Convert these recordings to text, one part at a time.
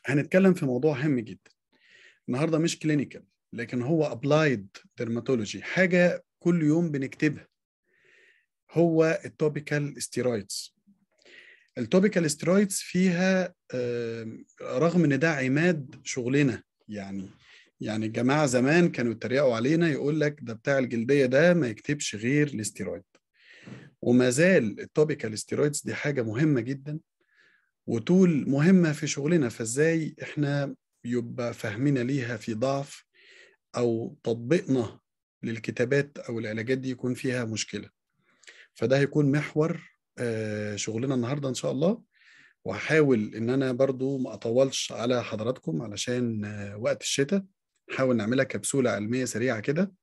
هنتكلم في موضوع هام جدا النهارده مش كلينيكال لكن هو ابلايد ديرماتولوجي حاجه كل يوم بنكتبها هو التوبيكال ستيرويدز التوبيكال ستيرويدز فيها رغم ان ده عماد شغلنا يعني يعني الجماعه زمان كانوا يتريقوا علينا يقول لك ده بتاع الجلديه ده ما يكتبش غير الاستيرويد وما زال التوبيكال ستيرويدز دي حاجه مهمه جدا وتول مهمه في شغلنا فازاي احنا يبقى فهمنا ليها في ضعف او تطبيقنا للكتابات او العلاجات دي يكون فيها مشكله فده هيكون محور شغلنا النهارده ان شاء الله وهحاول ان انا برضو ما اطولش على حضراتكم علشان وقت الشتاء نحاول نعملها كبسوله علميه سريعه كده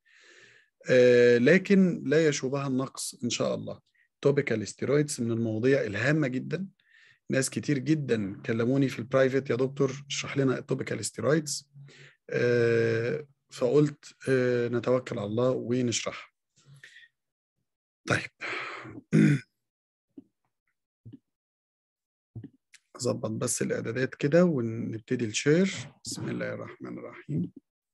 لكن لا يشوبها النقص ان شاء الله توبيكال ستيرويدز من المواضيع الهامه جدا ناس كتير جدا كلموني في البرايفت يا دكتور اشرح لنا التوبيكال ستيرويدز فقلت نتوكل على الله ونشرح طيب اظبط بس الاعدادات كده ونبتدي الشير بسم الله الرحمن الرحيم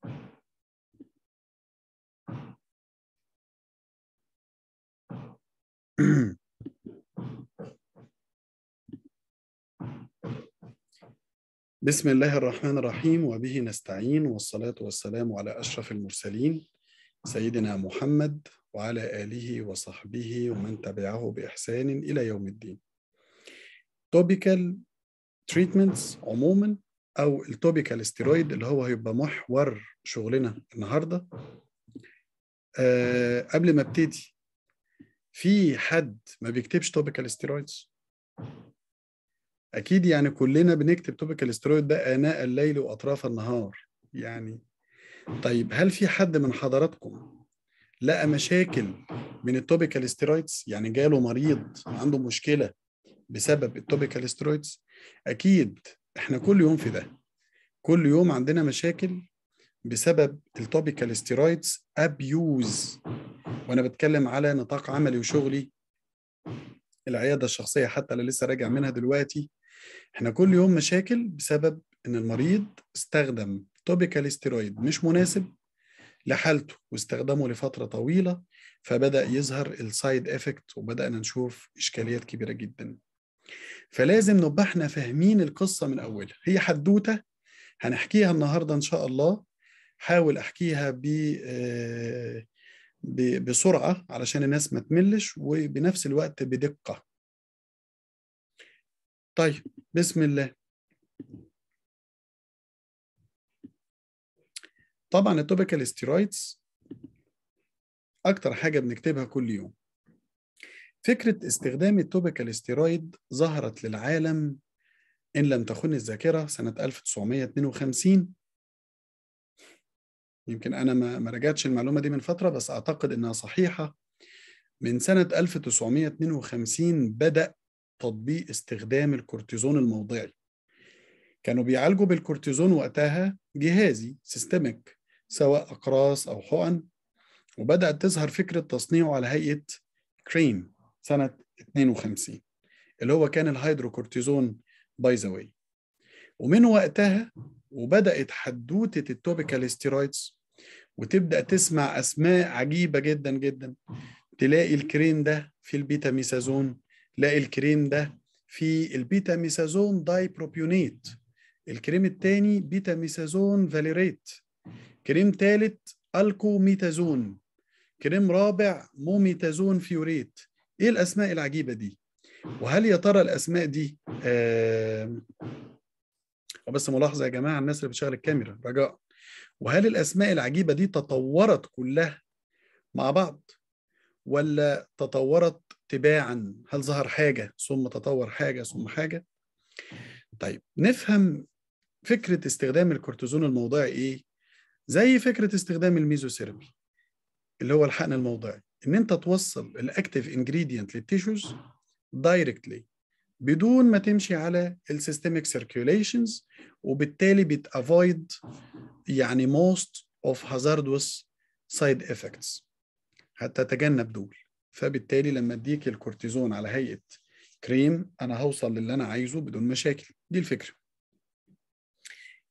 بسم الله الرحمن الرحيم وبه نستعين والصلاة والسلام على أشرف المرسلين سيدنا محمد وعلى آله وصحبه ومن تبعه بإحسان إلى يوم الدين توبيكال تريتمنتس عموما أو التوبيكال ستيرويد اللي هو هيبقى محور شغلنا النهاردة أه قبل ما ابتدي في حد ما بيكتبش توبيكال ستيرويدز اكيد يعني كلنا بنكتب توبيكال ستيرويد ده اناء الليل واطراف النهار يعني طيب هل في حد من حضراتكم لقى مشاكل من التوبيكال ستيرويدز يعني جاله مريض عنده مشكله بسبب التوبيكال ستيرويدز اكيد احنا كل يوم في ده كل يوم عندنا مشاكل بسبب التوبيكال ستيرويدز ابيوز وانا بتكلم على نطاق عملي وشغلي العياده الشخصيه حتى اللي لسه راجع منها دلوقتي احنا كل يوم مشاكل بسبب ان المريض استخدم توبيكال ستيرويد مش مناسب لحالته واستخدمه لفتره طويله فبدا يظهر السايد افكت وبدانا نشوف اشكاليات كبيره جدا فلازم نبقى احنا فاهمين القصه من اولها هي حدوته هنحكيها النهارده ان شاء الله حاول احكيها ب بسرعه علشان الناس ما تملش وبنفس الوقت بدقه طيب بسم الله طبعا التوبيكال ستيرويدز اكتر حاجه بنكتبها كل يوم فكره استخدام التوبيكال ستيرويد ظهرت للعالم ان لم تخن الذاكره سنه 1952 يمكن انا ما ما رجعتش المعلومه دي من فتره بس اعتقد انها صحيحه من سنه 1952 بدا تطبيق استخدام الكورتيزون الموضعي كانوا بيعالجوا بالكورتيزون وقتها جهازي سيستميك سواء اقراص او حقن وبدات تظهر فكره تصنيعه على هيئه كريم سنه 52 اللي هو كان الهيدروكورتيزون باي ذا واي ومن وقتها وبدات حدوته التوبيكال ستيرويدز وتبدا تسمع اسماء عجيبه جدا جدا تلاقي الكريم ده في البيتا ميسازون تلاقي الكريم ده في البيتا ميسازون داي بروبيونيت الكريم الثاني بيتا ميسازون فاليريت كريم ثالث الكوميتازون كريم رابع موميتازون فيوريت ايه الاسماء العجيبه دي وهل يا ترى الاسماء دي آه بس ملاحظه يا جماعه الناس اللي بتشغل الكاميرا رجاء وهل الاسماء العجيبه دي تطورت كلها مع بعض ولا تطورت تباعا هل ظهر حاجه ثم تطور حاجه ثم حاجه طيب نفهم فكره استخدام الكورتيزون الموضعي ايه زي فكره استخدام الميزوثيرابي اللي هو الحقن الموضعي ان انت توصل الاكتيف انجريدينت للتيشوز دايركتلي بدون ما تمشي على السيستميك سيركيوليشنز وبالتالي بتافويد يعني most of hazardous side effects هتتجنب دول فبالتالي لما اديك الكورتيزون على هيئه كريم انا هوصل للي انا عايزه بدون مشاكل دي الفكره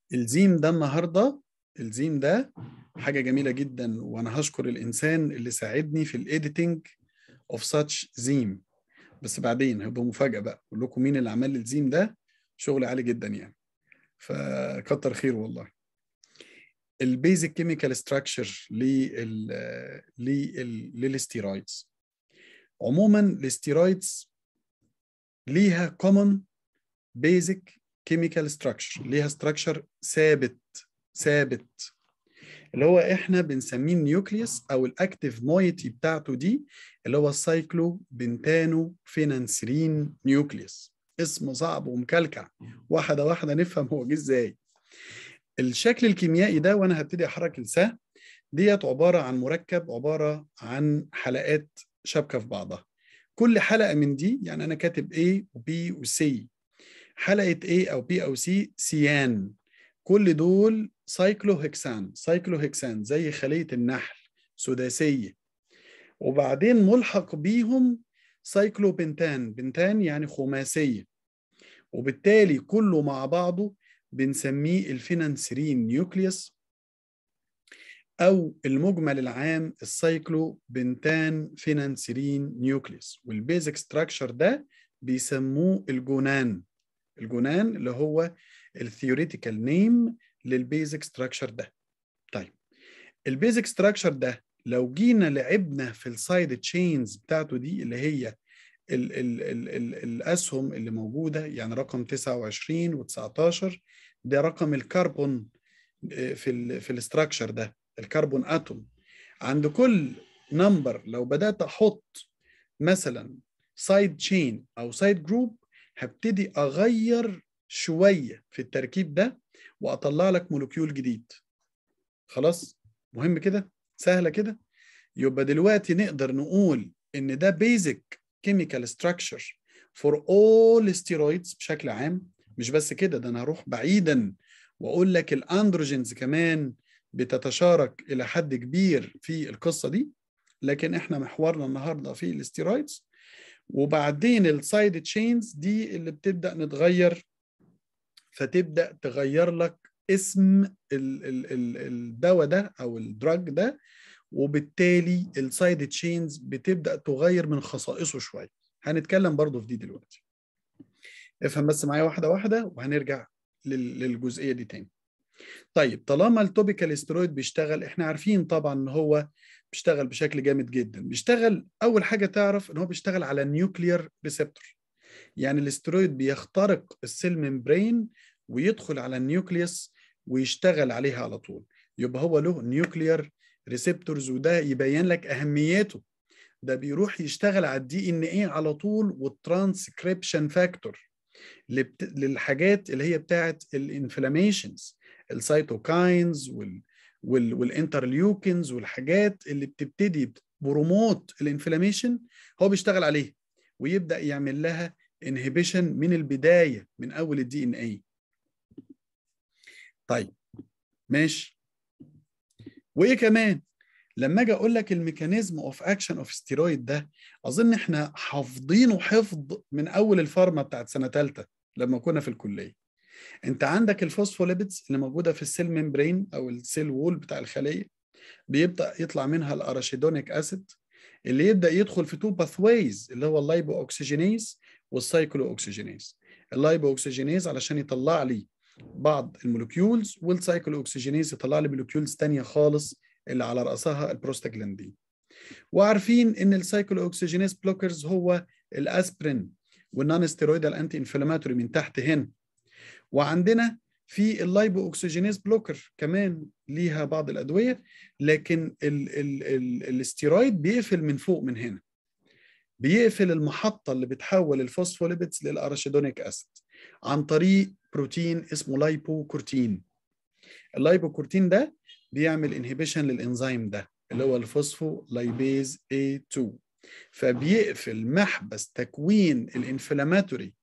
الزيم ده النهارده الزيم ده حاجه جميله جدا وانا هشكر الانسان اللي ساعدني في الايديتنج اوف ساتش زيم بس بعدين هيبقى مفاجاه بقى اقول لكم مين اللي عمل لي الزيم ده شغل عالي جدا يعني فكتر خير والله البيزك كيميكال ستراكشر للستيرويدز عموما الستيرويدز ليها كومن بيزك كيميكال ستراكشر ليها ستراكشر ثابت ثابت اللي هو احنا بنسميه النيوكليوس او الاكتيف مويتي بتاعته دي اللي هو السايكلو بنتانو فينانسرين نيوكليوس اسم صعب ومكلكع واحده واحده نفهم هو جه ازاي الشكل الكيميائي ده وانا هبتدي احرك السهم ديت عباره عن مركب عباره عن حلقات شابكه في بعضها كل حلقه من دي يعني انا كاتب A و B و C حلقه A او B او C سيان كل دول سايكلوهكسان سايكلوهكسان زي خليه النحل سداسيه وبعدين ملحق بيهم سايكلوبنتان بنتان يعني خماسيه وبالتالي كله مع بعضه بنسميه الفينانسرين نيوكليوس او المجمل العام السايكلو بنتان فينانسرين نيوكليوس والبيزك ستراكشر ده بيسموه الجونان الجونان اللي هو الثيوريتيكال نيم للبيزك ستراكشر ده طيب البيزك ستراكشر ده لو جينا لعبنا في السايد تشينز بتاعته دي اللي هي ال ال ال ال الاسهم اللي موجوده يعني رقم 29 و19 ده رقم الكربون في ال في الاستراكشر ده الكربون اتوم عند كل نمبر لو بدات احط مثلا سايد تشين او سايد جروب هبتدي اغير شويه في التركيب ده واطلع لك مولكيول جديد خلاص مهم كده سهله كده يبقى دلوقتي نقدر نقول ان ده بيزك كيميكال ستراكشر فور اول steroids بشكل عام مش بس كده ده انا هروح بعيدا واقول لك الاندروجينز كمان بتتشارك الى حد كبير في القصه دي لكن احنا محورنا النهارده في الاستيرويدز وبعدين السايد تشينز دي اللي بتبدا نتغير فتبدا تغير لك اسم الدواء ده او الدراج ده وبالتالي السايد تشينز بتبدا تغير من خصائصه شويه هنتكلم برضو في دي دلوقتي افهم بس معايا واحده واحده وهنرجع للجزئيه دي تاني طيب طالما التوبيكال استرويد بيشتغل احنا عارفين طبعا ان هو بيشتغل بشكل جامد جدا بيشتغل اول حاجه تعرف ان هو بيشتغل على النيوكليير ريسبتور يعني الاسترويد بيخترق السيل ممبرين ويدخل على النيوكليوس ويشتغل عليها على طول يبقى هو له نيوكليير ريسبتورز وده يبين لك اهميته ده بيروح يشتغل على الدي ان ايه على طول والترانسكريبشن فاكتور للحاجات اللي هي بتاعت الانفلاميشنز السيتوكاينز وال وال والانترليوكنز والحاجات اللي بتبتدي بروموت الانفلاميشن هو بيشتغل عليها ويبدا يعمل لها انهبيشن من البدايه من اول الدي ان اي طيب ماشي وايه كمان لما اجي اقول لك الميكانيزم اوف اكشن اوف ستيرويد ده اظن احنا حافظينه حفظ من اول الفارما بتاعت سنه ثالثه لما كنا في الكليه انت عندك الفوسفوليبيدز اللي موجوده في السيل ممبرين او السيل وول بتاع الخليه بيبدا يطلع منها الاراشيدونيك اسيد اللي يبدا يدخل في تو باثويز اللي هو اللايبو اوكسجينيز والسايكلو اوكسجينيز اللايبو اوكسجينيز علشان يطلع لي بعض المولكيولز والسايكلو اوكسجينيز يطلع لي مولكيولز ثانيه خالص اللي على راسها البروستاجلاندين وعارفين ان السايكلو اوكسجينيز بلوكرز هو الاسبرين والنون ستيرويدال انتي انفلاماتوري من تحت هنا وعندنا في اللايبو اوكسجينيز بلوكر كمان ليها بعض الادويه لكن ال ال ال الاستيرويد بيقفل من فوق من هنا بيقفل المحطه اللي بتحول الفوسفوليبيدز للاراشيدونيك اسيد عن طريق بروتين اسمه لايبوكورتين اللايبوكورتين ده بيعمل انهبيشن للانزيم ده اللي هو الفوسفو لايبيز A2 فبيقفل محبس تكوين الانفلاماتوري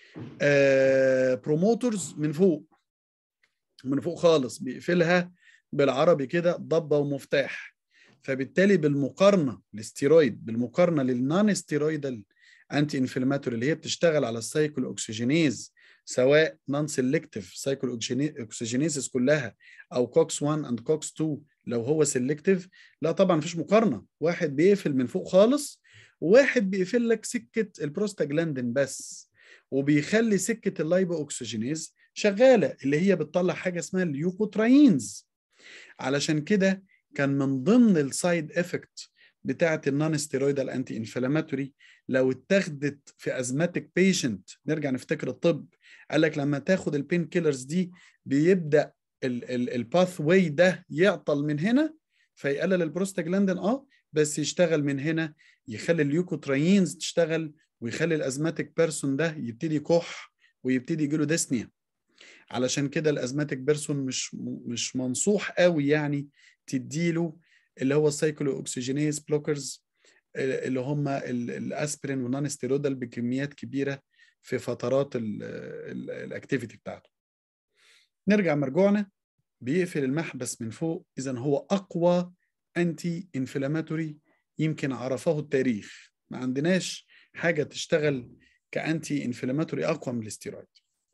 بروموترز من فوق من فوق خالص بيقفلها بالعربي كده ضبه ومفتاح فبالتالي بالمقارنه الاستيرويد بالمقارنه للنون ستيرويدال انتي انفلاماتوري اللي هي بتشتغل على السايكل اوكسجينيز سواء نون سيلكتيف سايكل اوكسجينيسيس كلها او كوكس 1 اند كوكس 2 لو هو سيلكتيف لا طبعا مفيش مقارنه واحد بيقفل من فوق خالص وواحد بيقفل لك سكه البروستاجلاندين بس وبيخلي سكه اللايبو اوكسجينيز شغاله اللي هي بتطلع حاجه اسمها اليوكوتراينز علشان كده كان من ضمن السايد افكت بتاعه النون ستيرويدال انتي انفلاماتوري لو اتاخدت في ازماتيك بيشنت نرجع نفتكر الطب قال لك لما تاخد البين كيلرز دي بيبدا الباث واي ده يعطل من هنا فيقلل البروستاجلاندين اه بس يشتغل من هنا يخلي اليوكوتراينز تشتغل ويخلي الازماتيك بيرسون ده يبتدي كح ويبتدي يجيله ديسنيا علشان كده الازماتيك بيرسون مش مش منصوح قوي يعني تديله اللي هو السايكلو اوكسجينيز بلوكرز اللي هم الاسبرين والنون ستيرويدال بكميات كبيره في فترات الاكتيفيتي بتاعته نرجع مرجوعنا بيقفل المحبس من فوق اذا هو اقوى انتي انفلاماتوري يمكن عرفه التاريخ ما عندناش حاجه تشتغل كانتي انفلاماتوري اقوى من الاستيرويد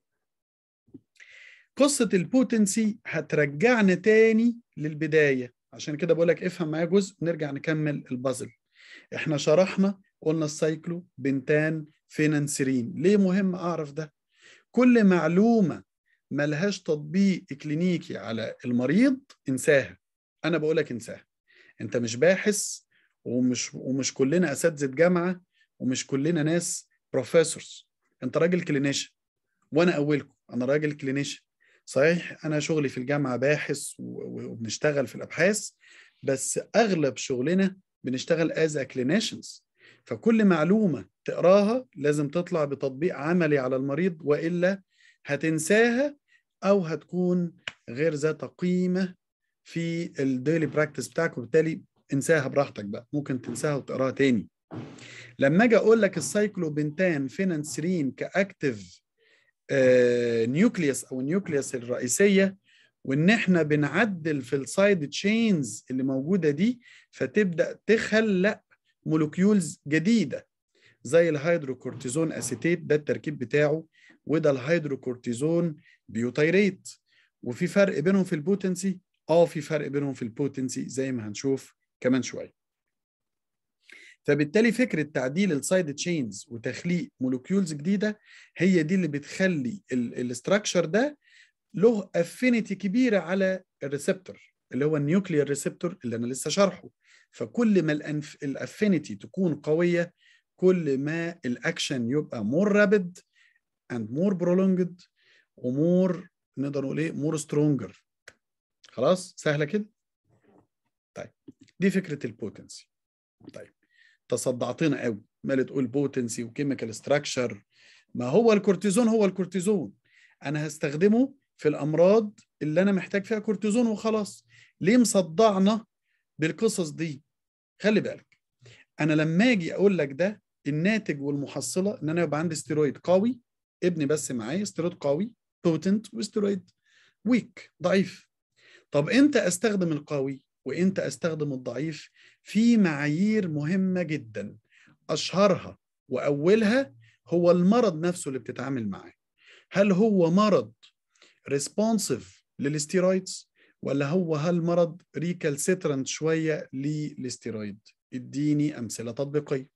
قصه البوتنسي هترجعنا تاني للبدايه عشان كده بقول لك افهم معايا جزء نرجع نكمل البازل احنا شرحنا قلنا السايكلو بنتان فينانسرين ليه مهم اعرف ده كل معلومه ملهاش تطبيق كلينيكي على المريض انساها انا بقول لك انساها انت مش باحث ومش ومش كلنا اساتذه جامعه ومش كلنا ناس بروفيسورز انت راجل كلينيشن وانا اولكم انا راجل كلينيشن صحيح انا شغلي في الجامعه باحث وبنشتغل في الابحاث بس اغلب شغلنا بنشتغل از كلينيشنز فكل معلومه تقراها لازم تطلع بتطبيق عملي على المريض والا هتنساها او هتكون غير ذات قيمه في الديلي براكتس بتاعك وبالتالي انساها براحتك بقى ممكن تنساها وتقراها تاني لما اجي اقول لك السايكلوبنتان فينانسرين كاكتيف آه نيوكليوس او النيوكليوس الرئيسيه وان احنا بنعدل في السايد تشينز اللي موجوده دي فتبدا تخلق مولكيولز جديده زي الهيدروكورتيزون اسيتيت ده التركيب بتاعه وده الهيدروكورتيزون بيوتيريت وفي فرق بينهم في البوتنسي اه في فرق بينهم في البوتنسي زي ما هنشوف كمان شويه فبالتالي فكره تعديل السايد تشينز وتخليق مولكيولز جديده هي دي اللي بتخلي الاستراكشر ده له افينيتي كبيره على الريسبتور اللي هو النيوكليير ريسبتور اللي انا لسه شارحه فكل ما الافينيتي تكون قويه كل ما الاكشن يبقى مور رابيد اند مور برولونجد ومور نقدر نقول ايه مور سترونجر خلاص سهله كده طيب دي فكره البوتنسي طيب تصدعتنا قوي مال تقول بوتنسي وكيميكال ستراكشر ما هو الكورتيزون هو الكورتيزون انا هستخدمه في الامراض اللي انا محتاج فيها كورتيزون وخلاص ليه مصدعنا بالقصص دي خلي بالك انا لما اجي اقول لك ده الناتج والمحصله ان انا يبقى عندي ستيرويد قوي ابني بس معايا ستيرويد قوي بوتنت وستيرويد ويك ضعيف طب امتى استخدم القوي وامتى استخدم الضعيف في معايير مهمه جدا اشهرها واولها هو المرض نفسه اللي بتتعامل معاه هل هو مرض ريسبونسيف للستيرويدز ولا هو هل مرض ريكالسيترنت شويه للستيرويد اديني امثله تطبيقيه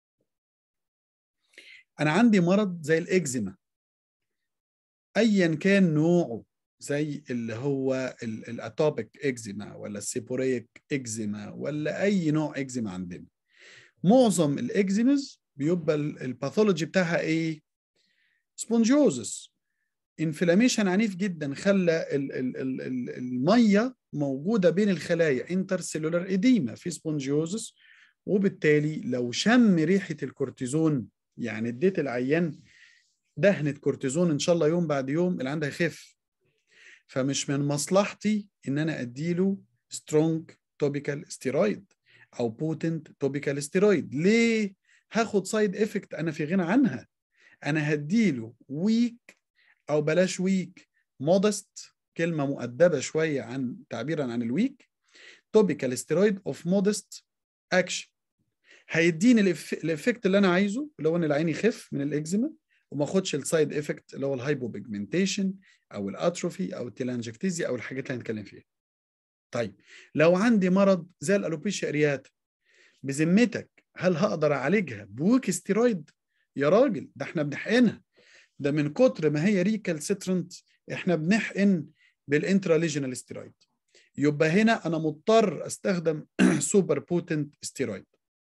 انا عندي مرض زي الاكزيما ايا كان نوعه زي اللي هو الاتوبيك اكزيما ولا السيبوريك اكزيما ولا اي نوع اكزيما عندنا معظم الاكزيمز بيبقى الباثولوجي بتاعها ايه سبونجوزس انفلاميشن عنيف جدا خلى ال ال ال ال الميه موجوده بين الخلايا انترسيلولار اديما في سبونجيوزس وبالتالي لو شم ريحه الكورتيزون يعني اديت العيان دهنه كورتيزون ان شاء الله يوم بعد يوم اللي عندها يخف فمش من مصلحتي ان انا اديله سترونج توبيكال ستيرويد او بوتنت توبيكال ستيرويد ليه هاخد سايد افكت انا في غنى عنها انا هديله ويك او بلاش ويك مودست كلمه مؤدبه شويه عن تعبيرا عن الويك توبيكال ستيرويد اوف مودست اكشن هيديني الافكت اللي انا عايزه اللي هو ان العين يخف من الاكزيما وما اخدش السايد افكت اللي هو الهايبوبيجمنتيشن او الاتروفي او التيلانجكتيزيا او الحاجات اللي هنتكلم فيها طيب لو عندي مرض زي الالوبيشيا ارياتا بذمتك هل هقدر اعالجها بويك ستيرويد يا راجل ده احنا بنحقنها ده من كتر ما هي ريكال سيترنت احنا بنحقن بالانتراليجنال ستيرويد يبقى هنا انا مضطر استخدم سوبر بوتنت ستيرويد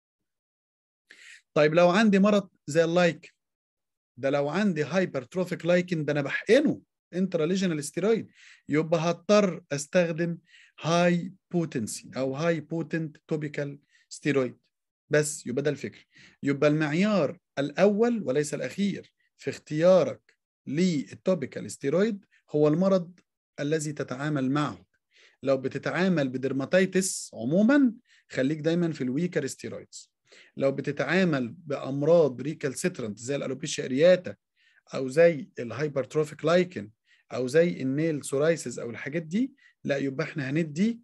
طيب لو عندي مرض زي اللايك ده لو عندي هايبرتروفيك لايكن ده انا بحقنه انتراليجنال ستيرويد يبقى هضطر استخدم هاي بوتنسي او هاي بوتنت توبيكال ستيرويد بس يبقى ده الفكر يبقى المعيار الاول وليس الاخير في اختيارك للتوبيكال ستيرويد هو المرض الذي تتعامل معه لو بتتعامل بدرماتيتس عموما خليك دايما في الويكر ستيرويدز لو بتتعامل بامراض ريكال سيترنت زي الالوبيشيا ارياتا او زي الهايبرتروفيك لايكن او زي النيل سورايسيس او الحاجات دي لا يبقى احنا هندي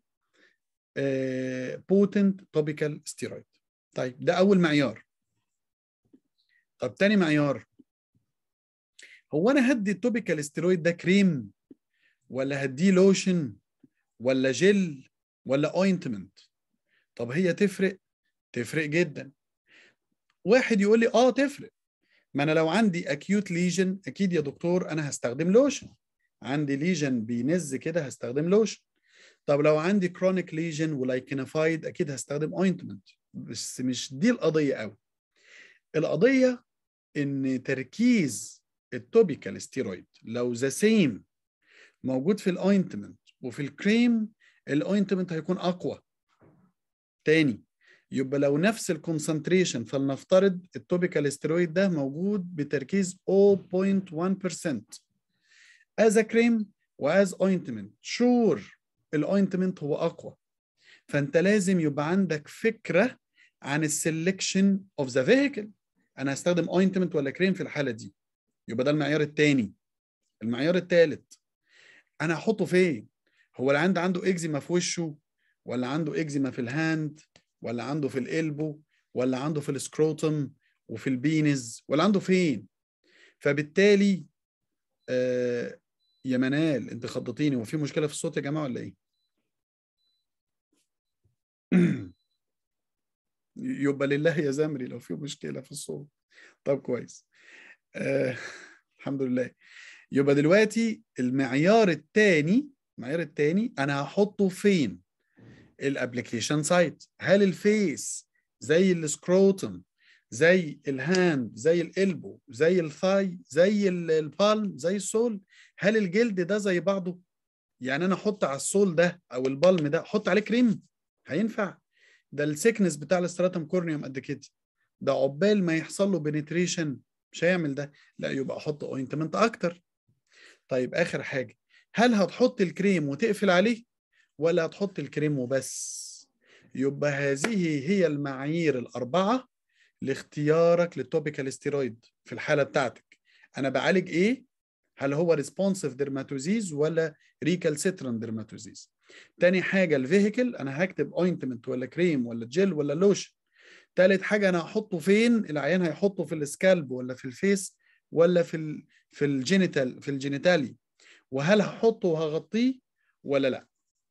بوتنت توبيكال ستيرويد طيب ده اول معيار طب تاني معيار هو انا هدي التوبيكال ستيرويد ده كريم ولا هديه لوشن ولا جل ولا اوينتمنت طب هي تفرق تفرق جدا واحد يقول لي اه تفرق ما انا لو عندي اكيوت ليجن اكيد يا دكتور انا هستخدم لوشن عندي ليجن بينز كده هستخدم لوشن طب لو عندي كرونيك ليجن ولايكنفايد اكيد هستخدم اوينتمنت بس مش دي القضيه قوي القضيه ان تركيز التوبيكال ستيرويد لو ذا سيم موجود في الاوينتمنت وفي الكريم الاوينتمنت هيكون اقوى تاني يبقى لو نفس الكونسنتريشن فلنفترض التوبيكال ستيرويد ده موجود بتركيز 0.1% as a cream واز اوينتمنت شور الاوينتمنت هو اقوى فانت لازم يبقى عندك فكره عن السلكشن اوف ذا فيهيكل انا هستخدم اوينتمنت ولا كريم في الحاله دي يبقى ده المعيار الثاني المعيار الثالث انا هحطه فين هو اللي عنده عنده اكزيما في وشه ولا عنده اكزيما في الهاند ولا عنده في القلبو ولا عنده في السكروتم وفي البينز ولا عنده فين فبالتالي آه يا منال انت خضتيني هو في مشكله في الصوت يا جماعه ولا ايه يبقى لله يا زمري لو في مشكله في الصوت طب كويس آه الحمد لله يبقى دلوقتي المعيار الثاني المعيار الثاني انا هحطه فين الابلكيشن سايت هل الفيس زي السكروتم زي الهاند زي الالبو زي الثاي زي البالم زي السول هل الجلد ده زي بعضه يعني انا احط على السول ده او البالم ده احط عليه كريم هينفع ده السيكنس بتاع الاستراتم كورنيوم قد كده ده عقبال ما يحصل له بنتريشن مش هيعمل ده لا يبقى احط اوينتمنت اكتر طيب اخر حاجه هل هتحط الكريم وتقفل عليه ولا هتحط الكريم وبس يبقى هذه هي المعايير الاربعه لاختيارك للتوبيكال ستيرويد في الحاله بتاعتك انا بعالج ايه هل هو ريسبونسيف ديرماتوزيز ولا ريكالسيتران ديرماتوزيز تاني حاجه الفيهيكل انا هكتب اوينتمنت ولا كريم ولا جل ولا لوشن تالت حاجه انا هحطه فين العيان هيحطه في السكالب ولا في الفيس ولا في ال في الجينيتال في الجينيتالي وهل هحطه وهغطيه ولا لا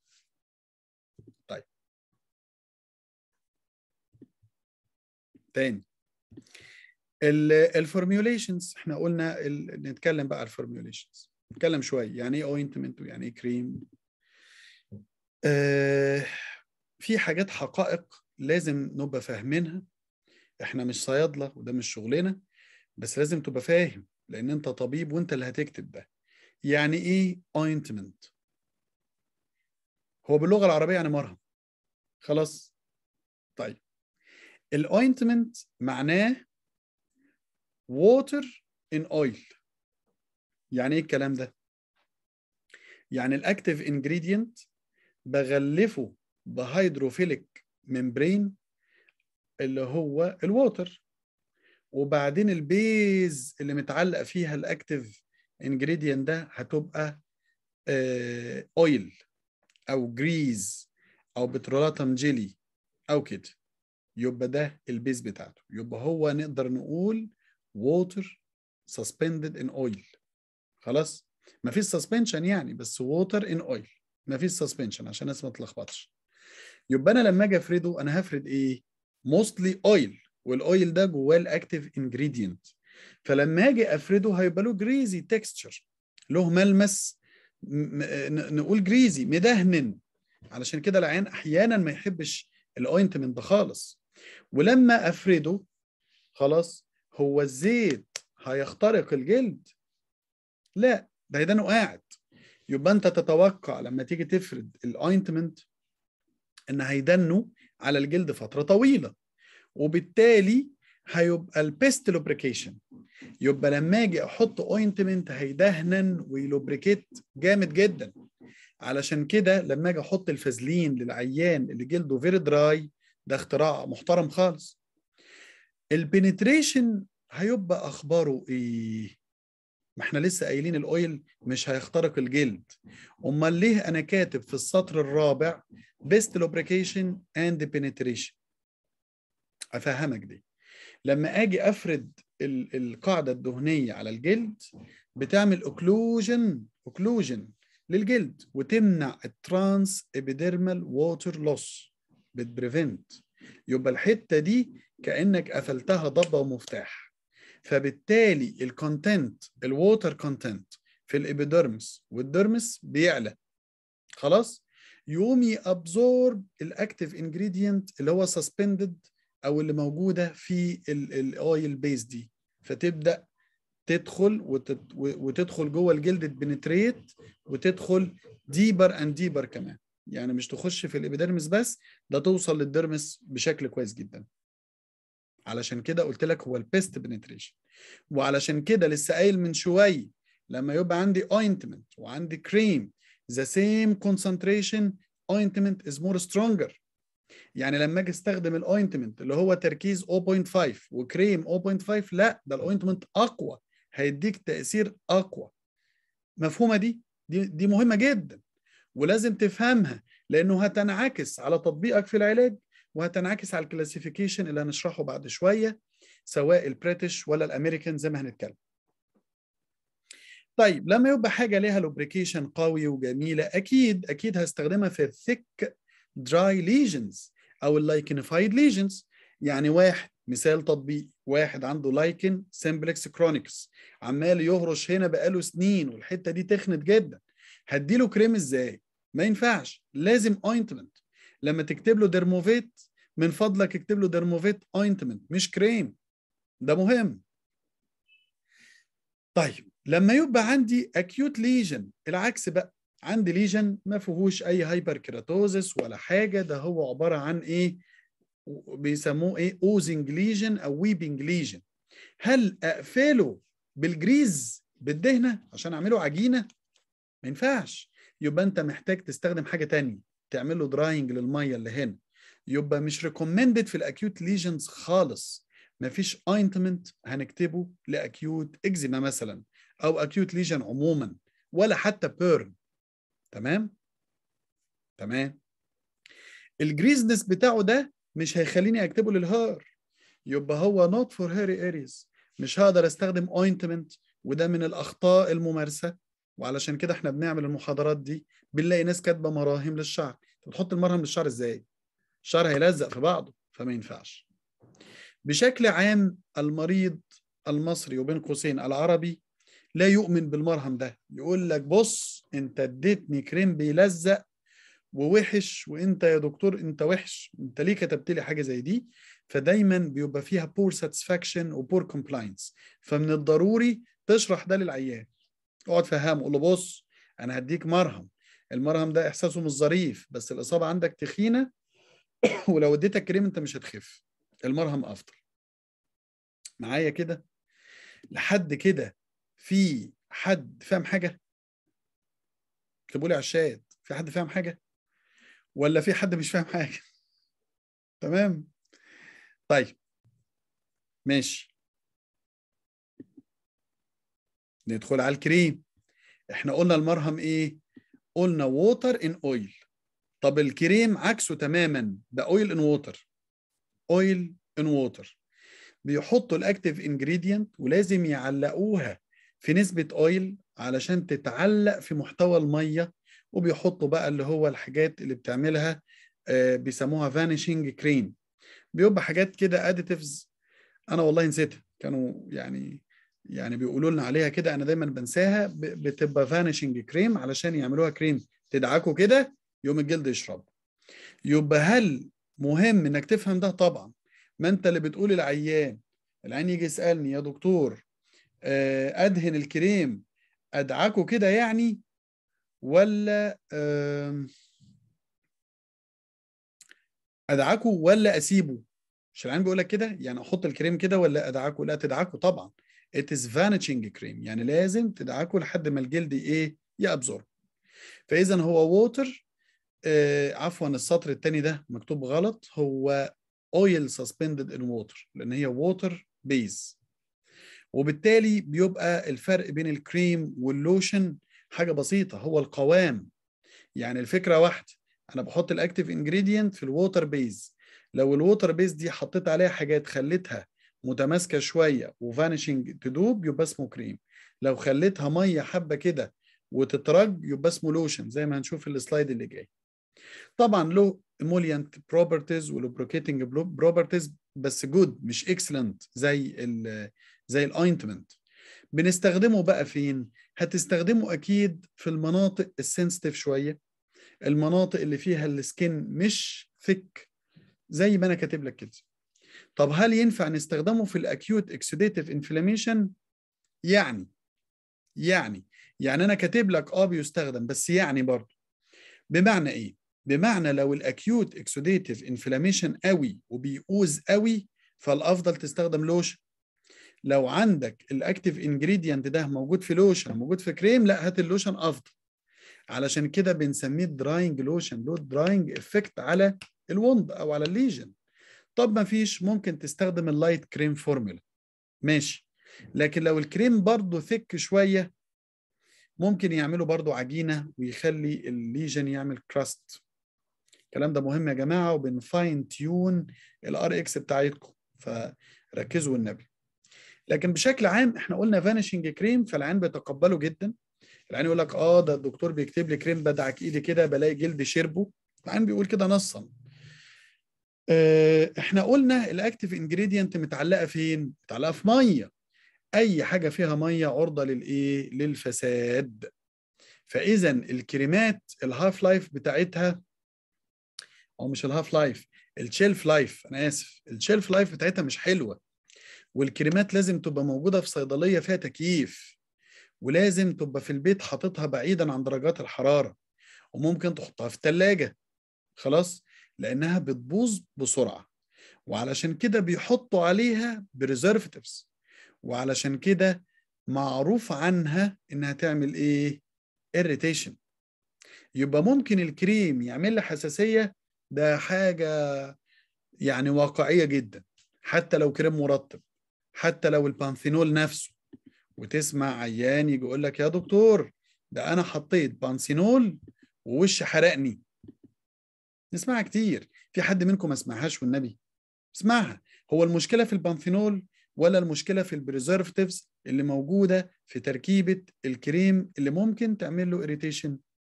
طيب تاني الفورميوليشنز احنا قلنا نتكلم بقى على الفورميوليشنز نتكلم شويه يعني ايه اوينتمنت ويعني ايه كريم آه في حاجات حقائق لازم نبقى فاهمينها احنا مش صيادله وده مش شغلنا بس لازم تبقى فاهم لان انت طبيب وانت اللي هتكتب ده يعني ايه اوينتمنت هو باللغه العربيه يعني مرهم خلاص طيب الاوينتمنت معناه ووتر ان اويل يعني ايه الكلام ده يعني الاكتيف انجريدينت بغلفه بهيدروفيليك ممبرين اللي هو الووتر وبعدين البيز اللي متعلق فيها الاكتيف انجريدينت ده هتبقى اويل او جريز او بترولاتم جيلي او كده يبقى ده البيز بتاعته يبقى هو نقدر نقول ووتر suspended in oil خلاص ما فيش سسبنشن يعني بس ووتر ان اويل ما فيش سسبنشن عشان الناس ما تلخبطش يبقى انا لما اجي افرده انا هفرد ايه موستلي اويل والاويل ده جواه الاكتيف انجريدينت فلما اجي افرده هيبقى له جريزي تكستشر له ملمس نقول جريزي مدهن علشان كده العيان احيانا ما يحبش الاوينتمنت ده خالص ولما افرده خلاص هو الزيت هيخترق الجلد لا ده هيدانه قاعد يبقى انت تتوقع لما تيجي تفرد الاوينتمنت ان هيدنه على الجلد فتره طويله وبالتالي هيبقى البيست لوبريكيشن يبقى لما اجي احط اوينتمنت هيدهنن ويلوبريكيت جامد جدا علشان كده لما اجي احط الفازلين للعيان اللي جلده فيري دراي ده اختراع محترم خالص البنتريشن هيبقى اخباره ايه ما احنا لسه قايلين الاويل مش هيخترق الجلد امال ليه انا كاتب في السطر الرابع best lubrication and penetration افهمك دي لما اجي افرد القاعده الدهنيه على الجلد بتعمل اوكلوجن اوكلوجن للجلد وتمنع الترانس ابيديرمال ووتر لوس بتبريفنت يبقى الحته دي كانك قفلتها ضبه ومفتاح فبالتالي الكونتنت الووتر كونتنت في الابيدرمس والدرمس بيعلى خلاص يقوم يابزورب الاكتيف انجريدينت اللي هو سسبندد او اللي موجوده في الاويل بيز دي فتبدا تدخل وتت... وتدخل جوه الجلد تبنتريت وتدخل ديبر اند ديبر كمان يعني مش تخش في الابيدرمس بس ده توصل للدرمس بشكل كويس جدا علشان كده قلت لك هو البيست بنتريشن وعلشان كده لسه قايل من شويه لما يبقى عندي اوينتمنت وعندي كريم the same concentration ointment is more stronger يعني لما اجي استخدم الاوينتمنت اللي هو تركيز 0.5 وكريم 0.5 لا ده الاوينتمنت اقوى هيديك تاثير اقوى مفهومه دي دي دي مهمه جدا ولازم تفهمها لانه هتنعكس على تطبيقك في العلاج وهتنعكس على الكلاسيفيكيشن اللي هنشرحه بعد شويه سواء البريتش ولا الامريكان زي ما هنتكلم طيب لما يبقى حاجه ليها لوبريكيشن قوي وجميله اكيد اكيد هستخدمها في الثيك دراي ليجنز او اللايكنفايد ليجنز يعني واحد مثال تطبيقي واحد عنده لايكن سمبلكس كرونيكس عمال يهرش هنا بقاله سنين والحته دي تخنت جدا هديله كريم ازاي ما ينفعش لازم اوينتمنت لما تكتب له ديرموفيت من فضلك اكتب له ديرموفيت اوينتمنت مش كريم ده مهم طيب لما يبقى عندي اكيوت ليجن العكس بقى عندي ليجن ما فيهوش اي هايبر كيراتوزس ولا حاجه ده هو عباره عن ايه بيسموه ايه اوزنج ليجن او ويبنج ليجن هل اقفله بالجريز بالدهنه عشان اعمله عجينه ما ينفعش يبقى انت محتاج تستخدم حاجه تانية تعمل له دراينج للميه اللي هنا يبقى مش ريكومندد في الاكيوت ليجنز خالص مفيش اوينتمنت هنكتبه لاكيوت اكزيما مثلا او اكيوت ليجن عموما ولا حتى بيرن تمام تمام الجريزنس بتاعه ده مش هيخليني اكتبه للهار يبقى هو نوت فور هيري اريز مش هقدر استخدم اوينتمنت وده من الاخطاء الممارسه وعلشان كده احنا بنعمل المحاضرات دي بنلاقي ناس كاتبه مراهم للشعر بتحط المرهم للشعر ازاي الشعر هيلزق في بعضه فما ينفعش بشكل عام المريض المصري وبين قوسين العربي لا يؤمن بالمرهم ده يقول لك بص انت اديتني كريم بيلزق ووحش وانت يا دكتور انت وحش انت ليه كتبت لي حاجه زي دي فدايما بيبقى فيها بور ساتسفاكشن وبور كومبلاينس فمن الضروري تشرح ده للعيان اقعد فهمه قول له بص انا هديك مرهم المرهم ده احساسه مش ظريف بس الاصابه عندك تخينه ولو اديتك كريم انت مش هتخف المرهم افضل معايا كده لحد كده في حد فاهم حاجه اكتبوا لي على الشات في حد فاهم حاجه ولا في حد مش فاهم حاجه تمام طيب ماشي ندخل على الكريم احنا قلنا المرهم ايه قلنا ووتر ان اويل طب الكريم عكسه تماما ده اويل ان ووتر اويل ان ووتر بيحطوا الاكتيف انجريدينت ولازم يعلقوها في نسبه اويل علشان تتعلق في محتوى الميه وبيحطوا بقى اللي هو الحاجات اللي بتعملها آه، بيسموها فانيشنج كريم بيبقى حاجات كده اديتيفز انا والله نسيتها كانوا يعني يعني بيقولوا لنا عليها كده انا دايما بنساها ب- بتبقى فانيشنج كريم علشان يعملوها كريم تدعكوا كده يوم الجلد يشرب يبقى هل مهم انك تفهم ده طبعا ما انت اللي بتقول العيان العيان يجي يسالني يا دكتور آه، ادهن الكريم ادعكه كده يعني ولا آم، ادعكه ولا اسيبه مش العيان بيقول لك كده يعني احط الكريم كده ولا ادعكه لا تدعكه طبعا it is vanishing cream يعني لازم تدعكه لحد ما الجلد ايه يابزورب فاذا هو ووتر آه عفوا السطر الثاني ده مكتوب غلط هو oil suspended in water لان هي water base وبالتالي بيبقى الفرق بين الكريم واللوشن حاجه بسيطه هو القوام يعني الفكره واحده انا بحط الاكتيف انجريدينت في الووتر بيز لو الووتر بيز دي حطيت عليها حاجات خليتها متماسكه شويه وفانيشنج تدوب يبقى اسمه كريم لو خليتها ميه حبه كده وتترج يبقى اسمه لوشن زي ما هنشوف في السلايد اللي جاي طبعا له emolient properties ولوبريكيتنج properties بس جود مش excellent زي ال زي الاوينتمنت بنستخدمه بقى فين هتستخدمه اكيد في المناطق السنسيتيف شويه المناطق اللي فيها السكين مش ثيك زي ما انا كاتب لك كده طب هل ينفع نستخدمه في الاكيوت اكسوديتيف انفلاميشن يعني يعني يعني انا كاتب لك اه بيستخدم بس يعني برضه بمعنى ايه بمعنى لو الاكيوت اكسوديتيف انفلاميشن قوي وبيؤوز قوي فالافضل تستخدم لوشن لو عندك الاكتيف انجريدينت ده موجود في لوشن موجود في كريم لا هات اللوشن افضل علشان كده بنسميه دراينج لوشن له دراينج افكت على الوند او على الليجن طب ما فيش ممكن تستخدم اللايت كريم فورمولا ماشي لكن لو الكريم برضه ثك شويه ممكن يعملوا برضه عجينه ويخلي الليجن يعمل كراست الكلام ده مهم يا جماعه وبنفاين تيون الار اكس بتاعتكم فركزوا النبي لكن بشكل عام احنا قلنا فانيشنج كريم فالعين بيتقبله جدا العين يقول لك اه ده الدكتور بيكتب لي كريم بدعك ايدي كده بلاقي جلد شربه العين بيقول كده نصا اه احنا قلنا الاكتيف انجريدينت متعلقه فين متعلقه في ميه اي حاجه فيها ميه عرضه للايه للفساد فاذا الكريمات الهاف لايف بتاعتها او مش الهاف لايف الشيلف لايف انا اسف الشيلف لايف بتاعتها مش حلوه والكريمات لازم تبقى موجوده في صيدليه فيها تكييف ولازم تبقى في البيت حاططها بعيدا عن درجات الحراره وممكن تحطها في الثلاجه خلاص لانها بتبوظ بسرعه وعلشان كده بيحطوا عليها بريزرفتيفز وعلشان كده معروف عنها انها تعمل ايه irritation يبقى ممكن الكريم يعمل لي حساسيه ده حاجه يعني واقعيه جدا حتى لو كريم مرطب حتى لو البانثينول نفسه وتسمع عيان يجي يقول لك يا دكتور ده انا حطيت بانثينول ووشي حرقني نسمعها كتير في حد منكم ما سمعهاش والنبي اسمعها هو المشكله في البانثينول ولا المشكله في البريزرفتيفز اللي موجوده في تركيبه الكريم اللي ممكن تعمل له اريتيشن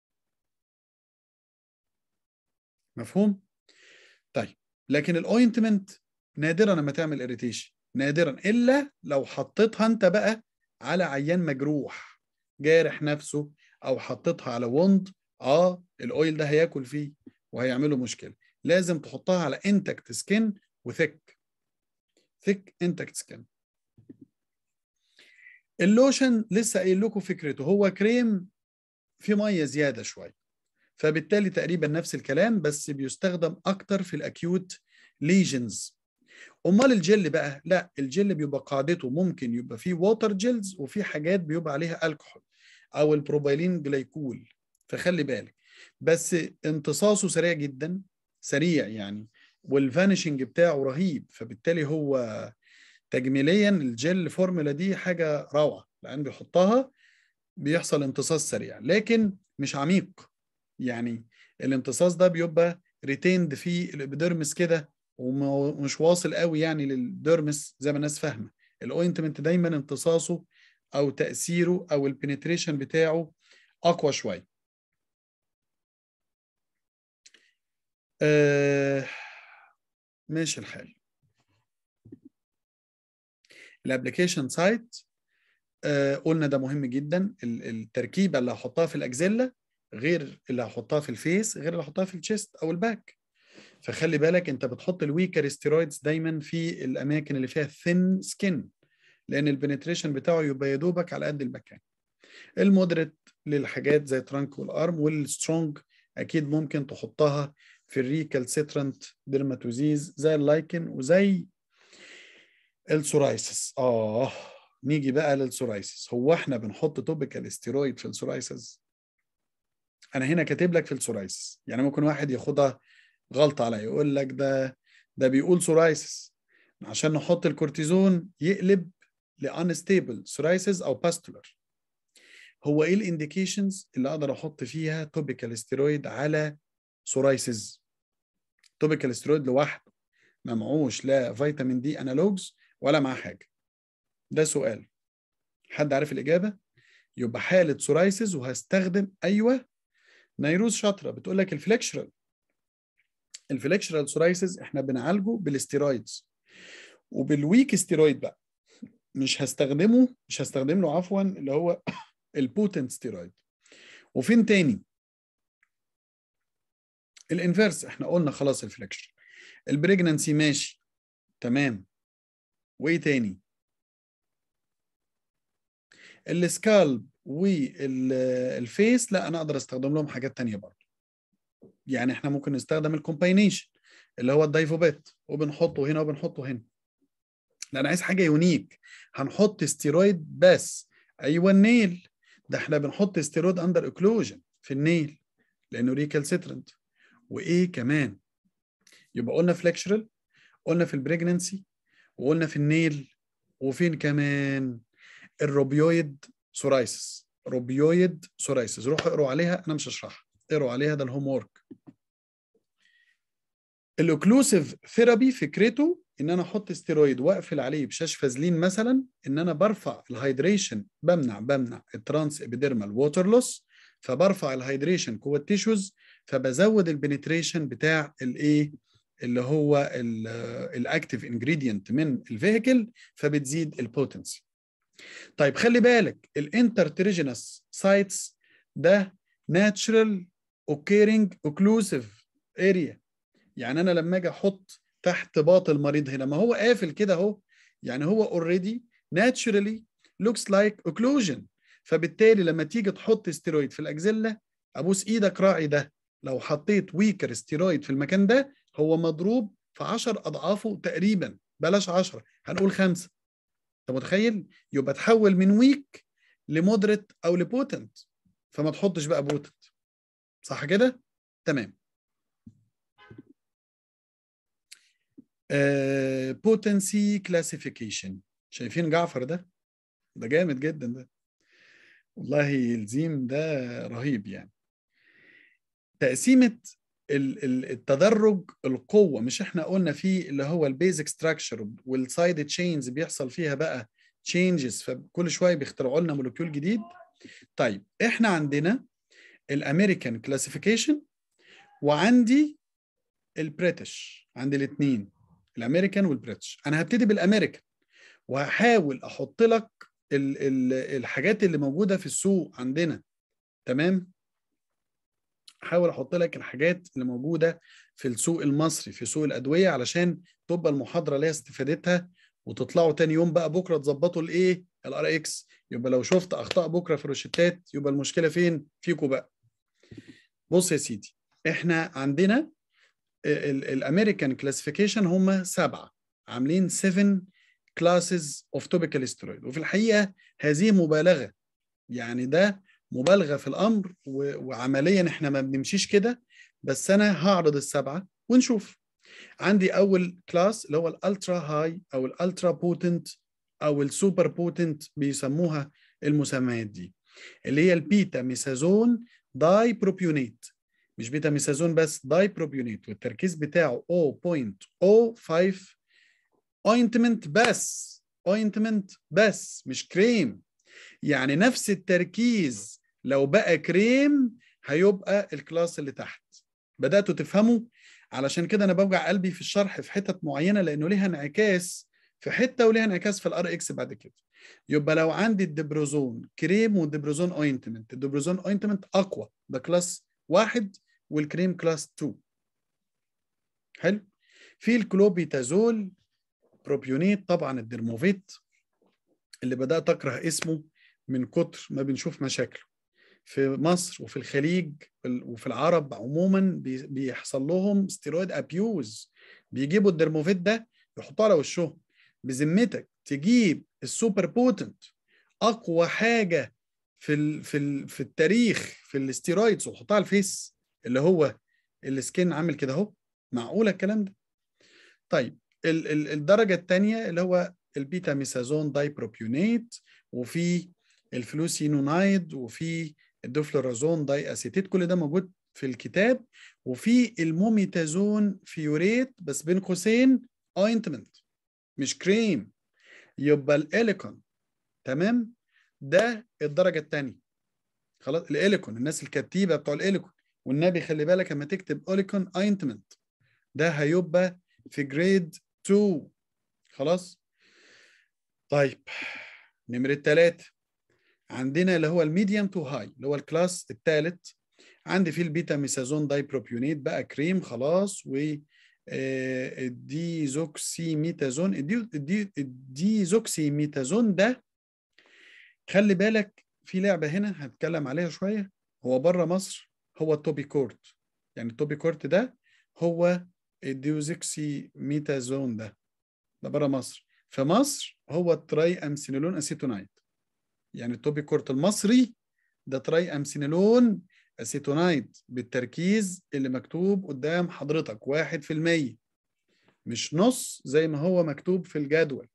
مفهوم طيب لكن الاوينتمنت نادرا لما تعمل اريتيشن نادرا الا لو حطيتها انت بقى على عيان مجروح جارح نفسه او حطيتها على وند اه الاويل ده هياكل فيه وهيعمله مشكله لازم تحطها على انتكت سكين وثيك ثيك انتكت سكين اللوشن لسه قايل لكم فكرته هو كريم في ميه زياده شويه فبالتالي تقريبا نفس الكلام بس بيستخدم اكتر في الاكيوت ليجنز امال الجل بقى لا الجل بيبقى قاعدته ممكن يبقى فيه ووتر جيلز وفي حاجات بيبقى عليها الكحول او البروبايلين جلايكول فخلي بالك بس امتصاصه سريع جدا سريع يعني والفانيشنج بتاعه رهيب فبالتالي هو تجميليا الجل فورمولا دي حاجه روعه لان بيحطها بيحصل امتصاص سريع لكن مش عميق يعني الامتصاص ده بيبقى ريتيند في الابيديرمس كده ومش واصل قوي يعني للديرمس زي ما الناس فاهمه الاوينتمنت دايما امتصاصه او تاثيره او البنتريشن بتاعه اقوى شويه آه ماشي الحال الابلكيشن سايت آه قلنا ده مهم جدا التركيبه اللي هحطها في الاجزله غير اللي هحطها في الفيس غير اللي هحطها في الشيست او الباك فخلي بالك انت بتحط الويكر ستيرويدز دايما في الاماكن اللي فيها ثين سكين لان البنتريشن بتاعه يبقى يا دوبك على قد المكان المودريت للحاجات زي ترانك والارم والسترونج اكيد ممكن تحطها في الريكالسيترنت ديرماتوزيز زي اللايكن وزي السورايسس اه نيجي بقى للسورايسس هو احنا بنحط توبيكال ستيرويد في السورايسس انا هنا كاتب لك في السورايسس يعني ممكن واحد ياخدها غلطه عليا يقول لك ده ده بيقول سورايسس عشان نحط الكورتيزون يقلب لانستيبل سورايسس او باستولر هو ايه الانديكيشنز اللي اقدر احط فيها توبيكال ستيرويد على سورايسز توبيكال ستيرويد لوحده ما معوش لا فيتامين دي انالوجز ولا معاه حاجه ده سؤال حد عارف الاجابه يبقى حاله سورايسز وهستخدم ايوه نيروز شاطره بتقول لك الفليكشرال الفليكشرال سورايسز احنا بنعالجه بالاستيرويدز وبالويك ستيرويد بقى مش هستخدمه مش هستخدم له عفوا اللي هو البوتنت ستيرويد وفين تاني الانفيرس احنا قلنا خلاص الفليكشر البريجنانسي ماشي تمام وايه تاني السكالب والفيس لا انا اقدر استخدم لهم حاجات تانية برضه يعني احنا ممكن نستخدم الكومباينيشن اللي هو الدايفوبات وبنحطه هنا وبنحطه هنا لا انا عايز حاجه يونيك هنحط ستيرويد بس ايوه النيل ده احنا بنحط ستيرويد اندر اوكلوجن في النيل لانه ريكالسيترنت وايه كمان يبقى قلنا فليكشرال قلنا في البريجننسي وقلنا في النيل وفين كمان الروبيويد سورايسس روبيويد سورايسس روحوا اقروا عليها انا مش هشرحها اقروا عليها ده الهوم وورك الاوكلوسيف ثيرابي فكرته ان انا احط ستيرويد واقفل عليه بشاش فازلين مثلا ان انا برفع الهيدريشن بمنع بمنع الترانس ابيديرمال ووتر لوس فبرفع الهيدريشن جوه التيشوز فبزود البنتريشن بتاع الايه اللي هو الاكتيف انجريدينت من الفيهيكل فبتزيد البوتنسي طيب خلي بالك الانترتريجينس سايتس ده ناتشرال اوكيرنج اوكلوسيف اريا يعني انا لما اجي احط تحت باط المريض هنا ما هو قافل كده اهو يعني هو اوريدي ناتشرالي لوكس لايك اوكلوجن فبالتالي لما تيجي تحط ستيرويد في الاجزله ابوس ايدك راعي ده لو حطيت ويكر ستيرويد في المكان ده هو مضروب في 10 اضعافه تقريبا بلاش 10 هنقول خمسه انت متخيل يبقى تحول من ويك لمودريت او لبوتنت فما تحطش بقى بوتنت صح كده تمام بوتنسي uh, كلاسيفيكيشن شايفين جعفر ده ده جامد جدا ده والله الزيم ده رهيب يعني تقسيمه التدرج القوه مش احنا قلنا فيه اللي هو البيزك ستراكشر والسايد تشينز بيحصل فيها بقى تشينجز فكل شويه بيخترعوا لنا مولكيول جديد طيب احنا عندنا الامريكان كلاسيفيكيشن وعندي البريتش عندي الاثنين الامريكان والبريتش انا هبتدي بالامريكان وهحاول احط لك ال ال الحاجات اللي موجوده في السوق عندنا تمام احاول احط لك الحاجات اللي موجوده في السوق المصري في سوق الادويه علشان تبقى المحاضره ليها استفادتها وتطلعوا تاني يوم بقى بكره تظبطوا الايه الار اكس يبقى لو شفت اخطاء بكره في الروشتات يبقى المشكله فين فيكم بقى بص يا سيدي احنا عندنا الامريكان كلاسيفيكيشن هم سبعه عاملين 7 كلاسز اوف توبيكال ستيرويد وفي الحقيقه هذه مبالغه يعني ده مبالغه في الامر وعمليا احنا ما بنمشيش كده بس انا هعرض السبعه ونشوف عندي اول كلاس اللي هو الالترا هاي او الالترا بوتنت او السوبر بوتنت بيسموها المسميات دي اللي هي البيتا ميثازون داي بروبيونيت مش بيتا ميثازون بس دايبروبيونيت والتركيز بتاعه 0.05 اوينتمنت بس اوينتمنت بس مش كريم يعني نفس التركيز لو بقى كريم هيبقى الكلاس اللي تحت بداتوا تفهموا علشان كده انا بوجع قلبي في الشرح في حتت معينه لانه ليها انعكاس في حته وليها انعكاس في الار اكس بعد كده يبقى لو عندي الدبروزون كريم والدبروزون اوينتمنت الدبروزون اوينتمنت اقوى ده كلاس واحد والكريم كلاس 2 حلو في الكلوبيتازول بروبيونيت طبعا الدرموفيت اللي بدات اكره اسمه من كتر ما بنشوف مشاكله في مصر وفي الخليج وفي العرب عموما بيحصل لهم ستيرويد ابيوز بيجيبوا الدرموفيت ده يحطوه على وشهم بذمتك تجيب السوبر بوتنت اقوى حاجه في ال في ال في التاريخ في الاستيرويدز وتحطها على الفيس اللي هو السكين عامل كده اهو معقوله الكلام ده طيب ال ال الدرجه الثانيه اللي هو البيتا ميثازون دايبروبيونيت وفي الفلوسينونايد وفي الدوفلورازون داي اسيتيت كل ده موجود في الكتاب وفي الموميتازون فيوريت بس بين قوسين اوينتمنت مش كريم يبقى الاليكون تمام ده الدرجه الثانيه خلاص الاليكون الناس الكتيبه بتوع الاليكون والنبي خلي بالك لما تكتب اوليكون اوينتمنت ده هيبقى في جريد 2 خلاص طيب نمرة ثلاثة عندنا اللي هو الميديوم تو هاي اللي هو الكلاس الثالث عندي فيه البيتا ميثازون دايبروبيونيت بقى كريم خلاص و الديزوكسيميتازون الديزوكسيميتازون ده خلي بالك في لعبة هنا هتكلم عليها شوية هو بره مصر هو التوبي كورت يعني التوبي كورت ده هو الديوزوكسيميتازون ده ده بره مصر في مصر هو التراي امسينولون اسيتونايد يعني التوبي كورت المصري ده تراي امسينولون اسيتونايد بالتركيز اللي مكتوب قدام حضرتك واحد في المية مش نص زي ما هو مكتوب في الجدول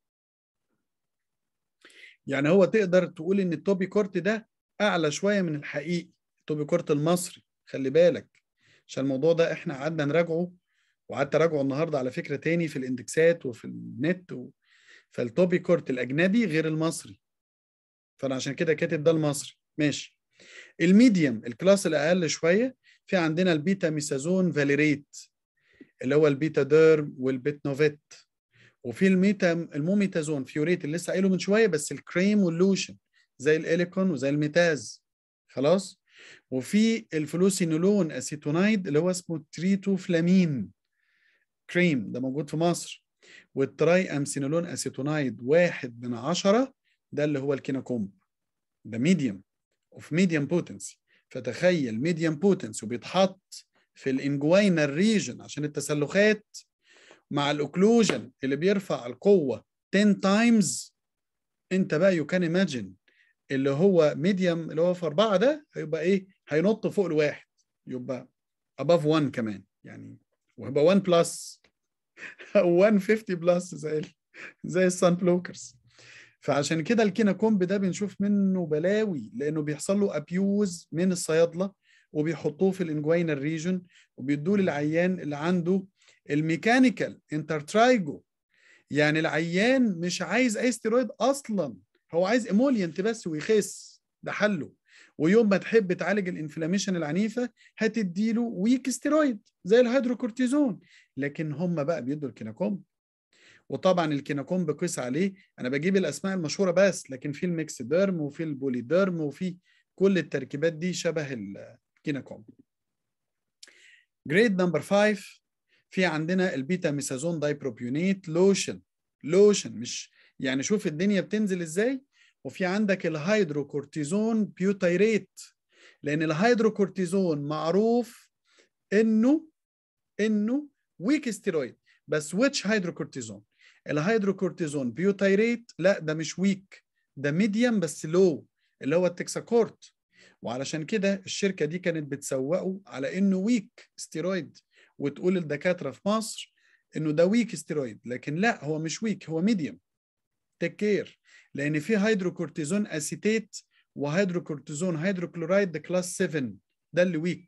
يعني هو تقدر تقول ان التوبي كورت ده اعلى شوية من الحقيقي التوبي كورت المصري خلي بالك عشان الموضوع ده احنا قعدنا نراجعه وقعدت اراجعه النهارده على فكره تاني في الاندكسات وفي النت و... فالتوبي كورت الاجنبي غير المصري فانا عشان كده كاتب ده المصري ماشي الميديوم الكلاس الاقل شويه في عندنا البيتا ميثازون فاليريت اللي هو البيتا ديرم والبيتنوفيت وفي الميتا الموميتازون فيوريت اللي لسه قايله من شويه بس الكريم واللوشن زي الاليكون وزي الميتاز خلاص وفي الفلوسينولون اسيتونايد اللي هو اسمه تريتوفلامين كريم ده موجود في مصر والتراي امسينولون اسيتونايد واحد من عشرة ده اللي هو الكيناكومب ده ميديوم اوف ميديوم بوتنسي فتخيل ميديوم بوتنسي وبيتحط في الانجوينال ريجن عشان التسلخات مع الاوكلوجن اللي بيرفع القوه 10 تايمز انت بقى يو كان ايماجين اللي هو ميديوم اللي هو في أربعة ده هيبقى إيه؟ هينط فوق الواحد يبقى above 1 كمان يعني وهيبقى 1 بلس 150 بلس زي زي السان بلوكرز فعشان كده الكينا كومب ده بنشوف منه بلاوي لانه بيحصل له ابيوز من الصيادله وبيحطوه في الانجوينال ريجن وبيدوه للعيان اللي عنده الميكانيكال انترترايجو يعني العيان مش عايز اي ستيرويد اصلا هو عايز ايمولينت بس ويخس ده حله ويوم ما تحب تعالج الانفلاميشن العنيفه هتديله ويك ستيرويد زي الهيدروكورتيزون لكن هم بقى بيدوا الكيناكومب وطبعا الكيناكومب قيس عليه انا بجيب الاسماء المشهوره بس لكن في الميكس ديرم وفي البوليديرم وفي كل التركيبات دي شبه الكيناكومب جريد نمبر 5 في عندنا البيتا ميثازون دايبروبيونيت لوشن لوشن مش يعني شوف الدنيا بتنزل ازاي وفي عندك الهيدروكورتيزون بيوتيريت لان الهيدروكورتيزون معروف انه انه ويك ستيرويد بس ويتش هيدروكورتيزون الهيدروكورتيزون بيوتيريت لا ده مش ويك ده ميديوم بس لو اللي هو التكساكورت وعلشان كده الشركه دي كانت بتسوقه على انه ويك ستيرويد وتقول الدكاتره في مصر انه ده ويك ستيرويد لكن لا هو مش ويك هو ميديوم تيك كير لان في هيدروكورتيزون اسيتيت وهيدروكورتيزون هيدروكلورايد ده كلاس 7 ده اللي ويك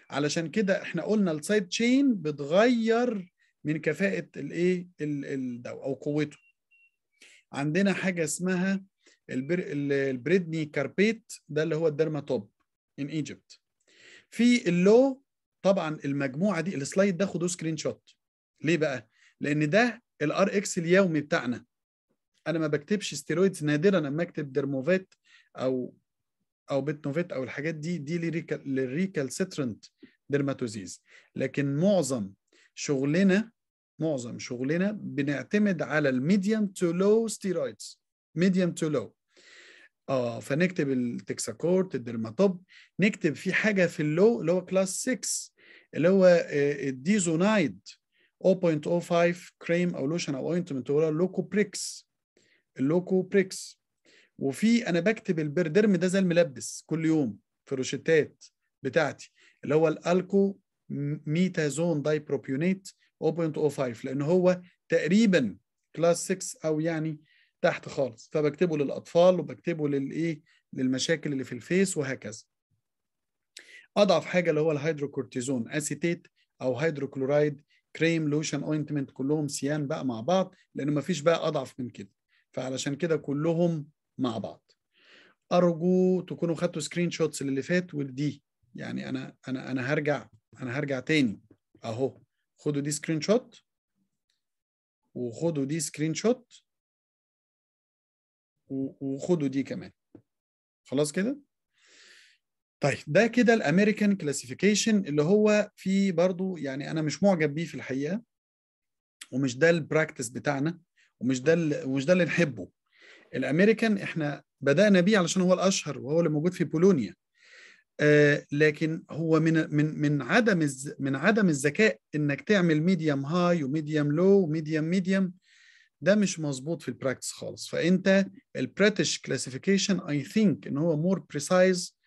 علشان كده احنا قلنا السايد تشين بتغير من كفاءه الايه الدواء او قوته عندنا حاجه اسمها البر... البريدني كاربيت ده اللي هو الدرماتوب ان ايجيبت في اللو طبعا المجموعه دي السلايد ده خدوه سكرين شوت ليه بقى لان ده الار اكس اليومي بتاعنا انا ما بكتبش ستيرويدز نادرا لما اكتب درموفيت او او بيتنوفيت او الحاجات دي دي للريكالسيترنت ديرماتوزيز لكن معظم شغلنا معظم شغلنا بنعتمد على الميديوم تو لو ستيرويدز ميديوم تو لو اه فنكتب التكساكورت الدرماتوب نكتب في حاجه في اللو اللي هو كلاس 6 اللي هو الديزونايد 0.05 كريم او لوشن او اوينتمنت اللي هو اللوكوبريكس اللوكوبريكس وفي انا بكتب البردرم ده زي الملبس كل يوم في الروشتات بتاعتي اللي هو الالكو ميتازون دايبروبيونيت 0.05 لان هو تقريبا كلاس 6 او يعني تحت خالص فبكتبه للاطفال وبكتبه للايه للمشاكل اللي في الفيس وهكذا اضعف حاجه اللي هو الهيدروكورتيزون اسيتيت او هيدروكلورايد كريم لوشن اوينتمنت كلهم سيان بقى مع بعض لان ما فيش بقى اضعف من كده فعلشان كده كلهم مع بعض ارجو تكونوا خدتوا سكرين شوتس اللي فات ودي يعني انا انا انا هرجع انا هرجع تاني اهو خدوا دي سكرين شوت وخدوا دي سكرين شوت وخدوا دي كمان خلاص كده طيب ده كده الامريكان كلاسيفيكيشن اللي هو في برضو يعني انا مش معجب بيه في الحقيقه ومش ده البراكتس بتاعنا ومش ده ومش ده اللي نحبه الامريكان احنا بدانا بيه علشان هو الاشهر وهو اللي موجود في بولونيا آه لكن هو من من من عدم الز من عدم الذكاء انك تعمل ميديوم هاي وميديوم لو وميديوم ميديوم ده مش مظبوط في البراكتس خالص فانت البريتش كلاسيفيكيشن اي ثينك ان هو مور بريسايز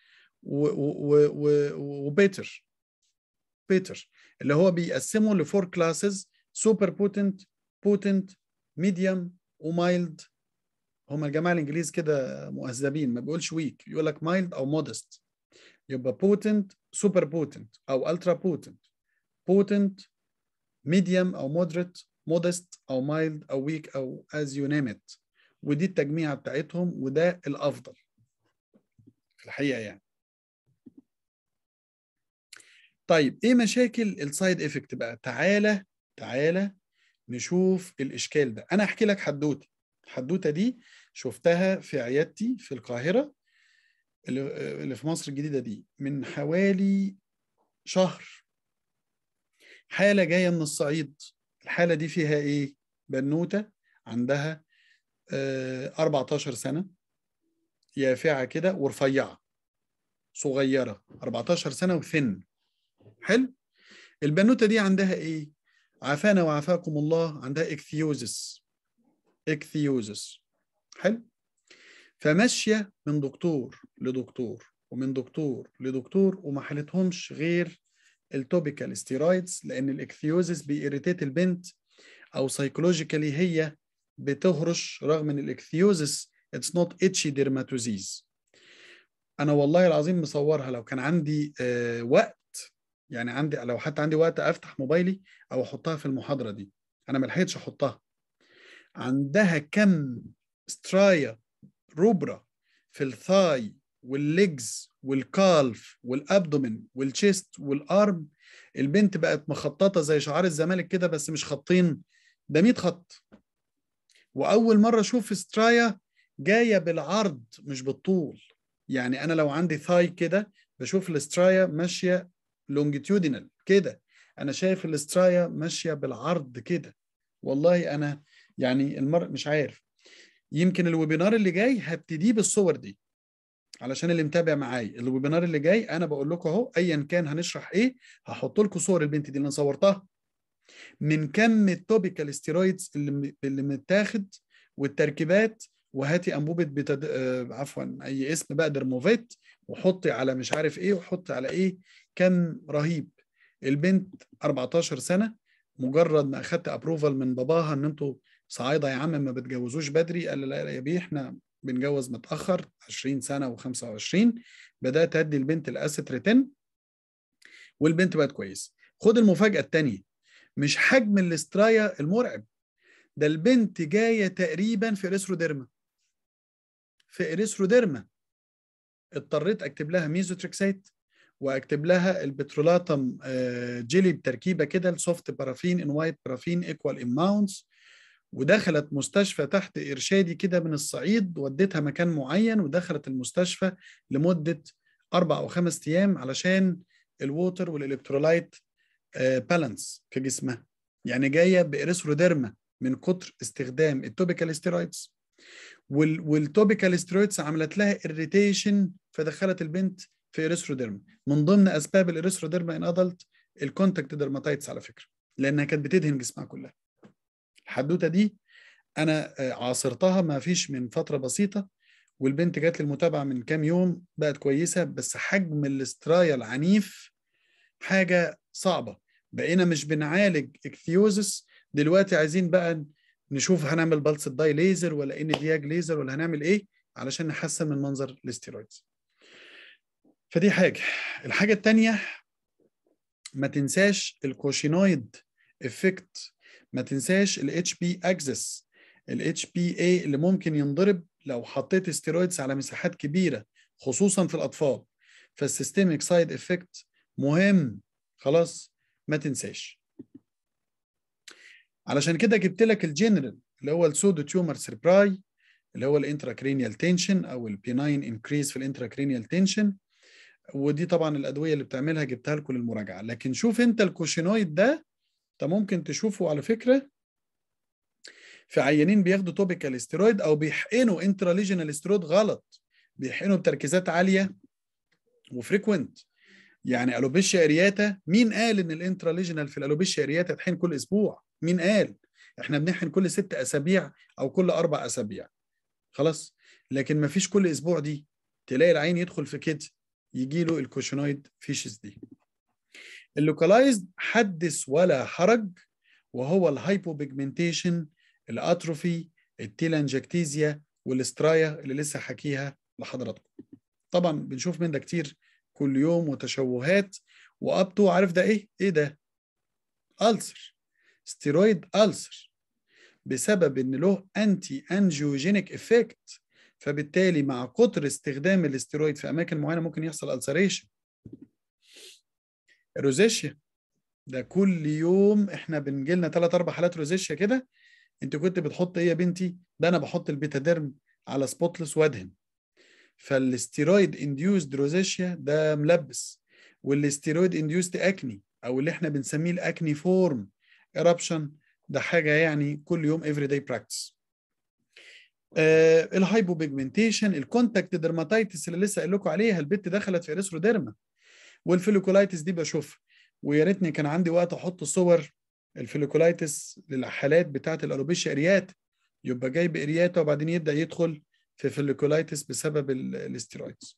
وبيتر بيتر اللي هو بيقسمه لفور كلاسز سوبر بوتنت بوتنت ميديوم ومايلد هم الجماعه الانجليز كده مؤذبين ما بيقولش ويك يقول لك مايلد او مودست يبقى بوتنت سوبر بوتنت او الترا بوتنت بوتنت ميديوم او مودريت مودست او مايلد او ويك او از يو نيم ات ودي التجميعه بتاعتهم وده الافضل في الحقيقه يعني طيب ايه مشاكل السايد افكت بقى تعالى تعالى نشوف الاشكال ده انا احكي لك حدوته الحدوته دي شفتها في عيادتي في القاهره اللي في مصر الجديده دي من حوالي شهر حاله جايه من الصعيد الحاله دي فيها ايه بنوته عندها آه 14 سنه يافعه كده ورفيعه صغيره 14 سنه وثن حلو البنوته دي عندها ايه عافانا وعافاكم الله عندها اكثيوزس اكثيوزس حلو فماشيه من دكتور لدكتور ومن دكتور لدكتور وما حلتهمش غير التوبيكال ستيرويدز لان الاكثيوزس بيريتيت البنت او سايكولوجيكالي هي بتهرش رغم ان الاكثيوزس اتس نوت اتشي ديرماتوزيز انا والله العظيم مصورها لو كان عندي آه وقت يعني عندي لو حتى عندي وقت افتح موبايلي او احطها في المحاضره دي انا ما لحقتش احطها عندها كم سترايا روبرا في الثاي والليجز والكالف والابدومين والشيست والارم البنت بقت مخططه زي شعار الزمالك كده بس مش خطين ده 100 خط واول مره اشوف سترايا جايه بالعرض مش بالطول يعني انا لو عندي ثاي كده بشوف الاسترايا ماشيه لونجيتيودينال كده انا شايف الاسترايا ماشيه بالعرض كده والله انا يعني المر مش عارف يمكن الويبينار اللي جاي هبتديه بالصور دي علشان اللي متابع معايا الويبينار اللي جاي انا بقول لكم اهو ايا كان هنشرح ايه هحط لكم صور البنت دي اللي انا صورتها من كم التوبيكال ستيرويدز اللي اللي متاخد والتركيبات وهاتي انبوبه بتد... آه عفوا اي اسم بقى درموفيت وحطي على مش عارف ايه وحطي على ايه كم رهيب البنت 14 سنه مجرد ما اخدت ابروفال من باباها ان انتوا صعايده يا عم ما بتجوزوش بدري قال لا يا بيه احنا بنجوز متاخر 20 سنه و25 بدات ادي البنت الاسيتريتين والبنت بقت كويسه خد المفاجاه الثانيه مش حجم الاسترايا المرعب ده البنت جايه تقريبا في اريثروديرما في اريثروديرما اضطريت اكتب لها ميزوتريكسيت واكتب لها البترولاتم جيلي بتركيبه كده السوفت بارافين ان وايت بارافين ايكوال اماونتس ودخلت مستشفى تحت ارشادي كده من الصعيد وديتها مكان معين ودخلت المستشفى لمده اربع او خمس ايام علشان الووتر والالكترولايت بالانس في جسمها يعني جايه باريثروديرما من كتر استخدام التوبيكال ستيرويدز والتوبيكال ستيرويدز عملت لها اريتيشن فدخلت البنت في اريثروديرما من ضمن اسباب الاريثروديرما ان ادلت الكونتاكت ديرماتايتس على فكره لانها كانت بتدهن جسمها كلها الحدوته دي انا عاصرتها ما فيش من فتره بسيطه والبنت جات لي المتابعه من كام يوم بقت كويسه بس حجم الاسترايا العنيف حاجه صعبه بقينا مش بنعالج اكثيوزس دلوقتي عايزين بقى نشوف هنعمل بلس داي ليزر ولا ان دياج ليزر ولا هنعمل ايه علشان نحسن من منظر الاستيرويدز فدي حاجه الحاجه الثانيه ما تنساش الكوشينويد افكت ما تنساش الاتش بي اكسس الاتش بي اي اللي ممكن ينضرب لو حطيت استيرويدز على مساحات كبيره خصوصا في الاطفال فالسيستميك سايد افكت مهم خلاص ما تنساش علشان كده جبت لك الجنرال اللي هو السودو تيومر سيربراي اللي هو الانتراكرينيال تنشن او البيناين انكريز في الانتراكرينيال تنشن ودي طبعا الادويه اللي بتعملها جبتها لكم للمراجعه لكن شوف انت الكوشينويد ده انت ممكن تشوفه على فكره في عيانين بياخدوا توبيكال استيرويد او بيحقنوا انتراليجينال استيرويد غلط بيحقنوا بتركيزات عاليه وفريكوينت يعني الوبيشيا ارياتا مين قال ان الانتراليجينال في الالوبيشيا ارياتا تحقن كل اسبوع مين قال احنا بنحقن كل ست اسابيع او كل اربع اسابيع خلاص لكن ما فيش كل اسبوع دي تلاقي العين يدخل في كده يجي له الكوشنويد فيشز دي اللوكالايزد حدث ولا حرج وهو الهايبوبيجمنتيشن الاتروفي التيلانجكتيزيا والاسترايا اللي لسه حكيها لحضراتكم طبعا بنشوف من ده كتير كل يوم وتشوهات واب تو عارف ده ايه ايه ده ألسر ستيرويد ألسر بسبب ان له انتي انجيوجينيك افكت فبالتالي مع كتر استخدام الاستيرويد في اماكن معينه ممكن يحصل ألسريشن روزيشيا ده كل يوم احنا بنجي لنا ثلاث اربع حالات روزيشيا كده انت كنت بتحط ايه يا بنتي ده انا بحط البيتاديرم على سبوتلس وادهن فالاستيرويد انديوزد روزيشيا ده ملبس والاستيرويد انديوزد اكني او اللي احنا بنسميه الاكني فورم ايربشن ده حاجه يعني كل يوم افري داي براكتس آه الهايبوبيجمنتيشن الكونتاكت ديرماتيتس اللي لسه قايل لكم عليها البت دخلت في اريثروديرما والفيلوكولايتس دي بشوفها ويا ريتني كان عندي وقت احط صور الفيلوكولايتس للحالات بتاعه الالوبيشيا ارياتا يبقى جاي بارياتا وبعدين يبدا يدخل في فيلوكولايتس بسبب الاستيرويدز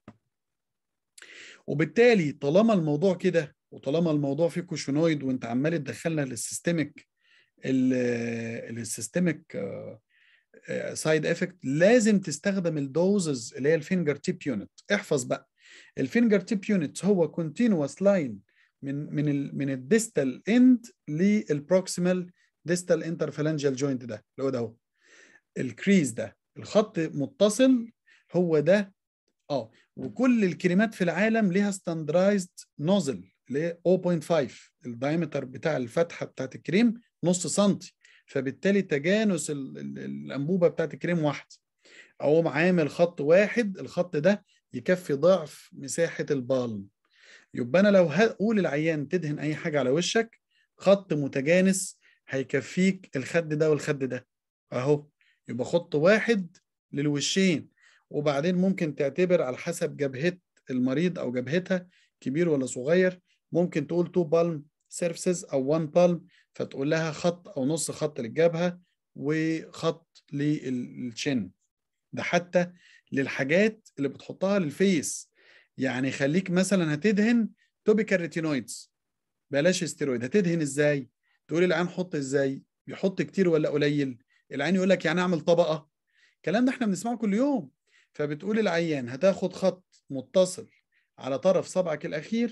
وبالتالي طالما الموضوع كده وطالما الموضوع فيه كوشونويد وانت عمال تدخلنا للسيستميك السيستميك سايد افكت لازم تستخدم الدوزز اللي هي الفينجر تيب يونت احفظ بقى الفينجر تيب يونت هو كونتينوس لاين من من ال من الديستال اند للبروكسيمال ديستال انترفالانجيال جوينت ده اللي هو ده اهو الكريز ده الخط متصل هو ده اه وكل الكريمات في العالم ليها ستاندرايزد نوزل اللي هي 0.5 الدايمتر بتاع الفتحه بتاعت الكريم نص سنتي فبالتالي تجانس الانبوبه بتاعت الكريم واحد اقوم عامل خط واحد الخط ده يكفي ضعف مساحه البالم يبقى انا لو هقول العيان تدهن اي حاجه على وشك خط متجانس هيكفيك الخد ده والخد ده اهو يبقى خط واحد للوشين وبعدين ممكن تعتبر على حسب جبهه المريض او جبهتها كبير ولا صغير ممكن تقول تو بالم سيرفيسز او وان بالم فتقول لها خط او نص خط للجبهه وخط للشن ده حتى للحاجات اللي بتحطها للفيس يعني خليك مثلا هتدهن توبيكال ريتينويدز بلاش استيرويد هتدهن ازاي تقول العين حط ازاي بيحط كتير ولا قليل العين يقول لك يعني اعمل طبقه الكلام ده احنا بنسمعه كل يوم فبتقول العيان هتاخد خط متصل على طرف صبعك الاخير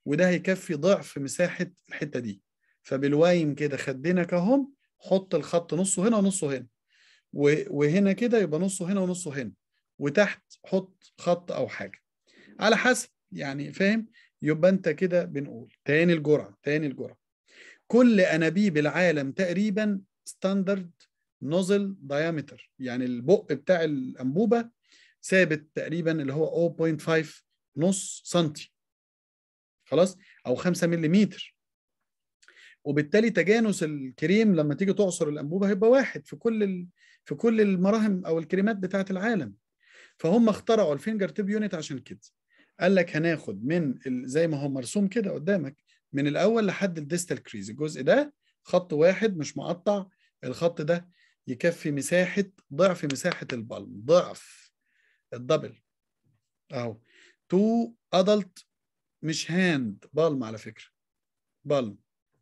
وده هيكفي ضعف مساحه الحته دي فبالوايم كده خدينك اهم حط الخط نصه هنا ونصه هنا وهنا كده يبقى نصه هنا ونصه هنا وتحت حط خط او حاجه على حسب يعني فاهم يبقى انت كده بنقول تاني الجرعه تاني الجرعه كل انابيب العالم تقريبا ستاندرد نوزل دايمتر يعني البق بتاع الانبوبه ثابت تقريبا اللي هو 0.5 نص سنتي خلاص او 5 ملم وبالتالي تجانس الكريم لما تيجي تعصر الانبوبه هيبقى واحد في كل ال... في كل المراهم او الكريمات بتاعه العالم فهم اخترعوا الفينجر تيب يونت عشان كده قال لك هناخد من ال... زي ما هو مرسوم كده قدامك من الاول لحد الديستال كريز الجزء ده خط واحد مش مقطع الخط ده يكفي مساحه ضعف مساحه البالم ضعف الدبل اهو تو ادلت مش هاند بالم على فكره بالم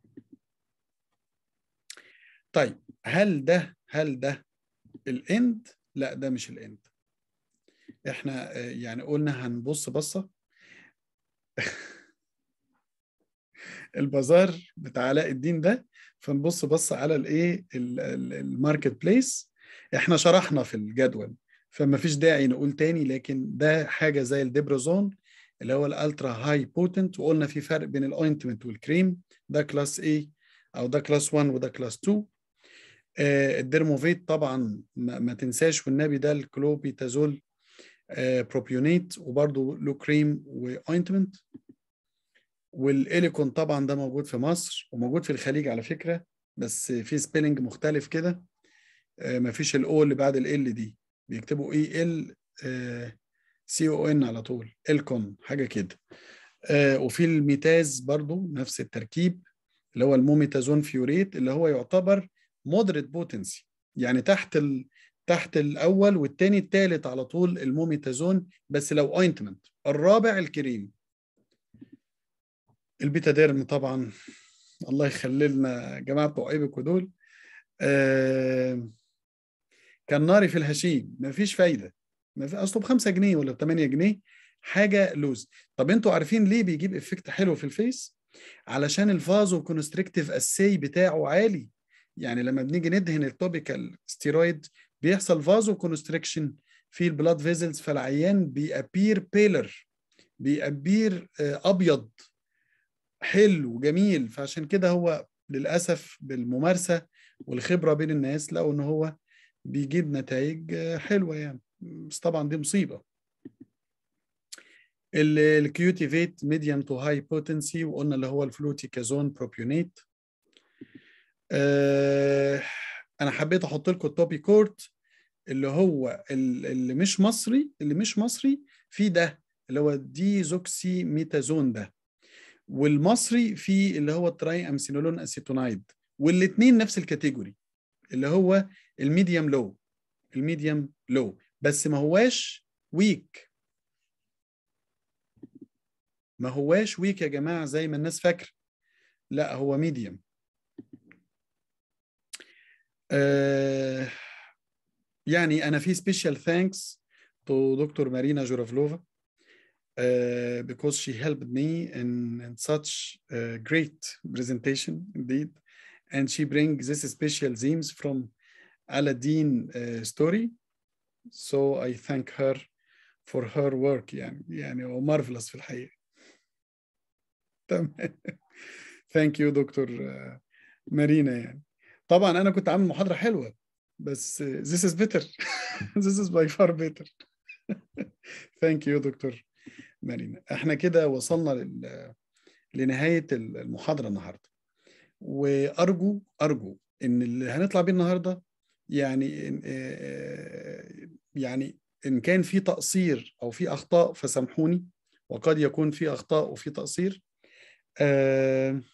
طيب هل ده هل ده الاند لا ده مش الاند احنا يعني قلنا هنبص بصه البازار بتاع علاء الدين ده فنبص بص على الايه الماركت بليس احنا شرحنا في الجدول فما فيش داعي نقول تاني لكن ده حاجه زي الديبروزون اللي هو الالترا هاي بوتنت وقلنا في فرق بين الاوينتمنت والكريم ده كلاس A او ده كلاس 1 وده كلاس 2 آه الديرموفيت طبعا ما, ما تنساش والنبي ده الكلوبيتازول آه بروبيونيت وبرده له كريم واوينتمنت والإليكون طبعا ده موجود في مصر وموجود في الخليج على فكرة بس في سبيلنج مختلف كده آه مفيش الاو اللي بعد ال دي بيكتبوا اي ال سي او ان على طول الكون حاجه كده آه وفي الميتاز برضو نفس التركيب اللي هو الموميتازون فيوريت اللي هو يعتبر مودريت بوتنسي يعني تحت ال... تحت الاول والثاني الثالث على طول الموميتازون بس لو اوينتمنت الرابع الكريم البيتاديرم طبعا الله يخلي لنا جماعه بتوع ايبك دول آه كان ناري في الهشيم مفيش فايده ما في اصله ب 5 جنيه ولا ب 8 جنيه حاجه لوز طب انتوا عارفين ليه بيجيب افكت حلو في الفيس علشان الفازو كونستريكتيف اسي بتاعه عالي يعني لما بنيجي ندهن التوبيكال ستيرويد بيحصل فازو كونستريكشن في البلاد فيزلز فالعيان بيابير بيلر بيابير ابيض حلو وجميل فعشان كده هو للاسف بالممارسه والخبره بين الناس لقوا ان هو بيجيب نتائج حلوه يعني بس طبعا دي مصيبه الكيوتيفيت ميديوم تو هاي بوتنسي وقلنا اللي هو الفلوتيكازون بروبيونيت آه انا حبيت احط لكم التوبي كورت اللي هو اللي مش مصري اللي مش مصري في ده اللي هو ديزوكسي ميتازون ده والمصري في اللي هو التراي امسينولون اسيتونايد والاثنين نفس الكاتيجوري اللي هو الميديوم لو الميديوم لو بس ما هواش ويك ما هواش ويك يا جماعه زي ما الناس فاكره لا هو ميديوم آه يعني انا في سبيشال ثانكس تو دكتور مارينا جورافلوفا Uh, because she helped me in, in such a great presentation indeed and she brings this special themes from Aladdin uh, story so I thank her for her work يعني يعني هو marvelous في الحقيقة تمام thank you دكتور uh, مارينا يعني طبعا أنا كنت عامل محاضرة حلوة بس this is better this is by far better thank you دكتور مارينا احنا كده وصلنا لل... لنهاية المحاضرة النهاردة وأرجو أرجو إن اللي هنطلع بيه النهاردة يعني يعني إن كان في تقصير أو في أخطاء فسامحوني وقد يكون في أخطاء وفي تقصير آه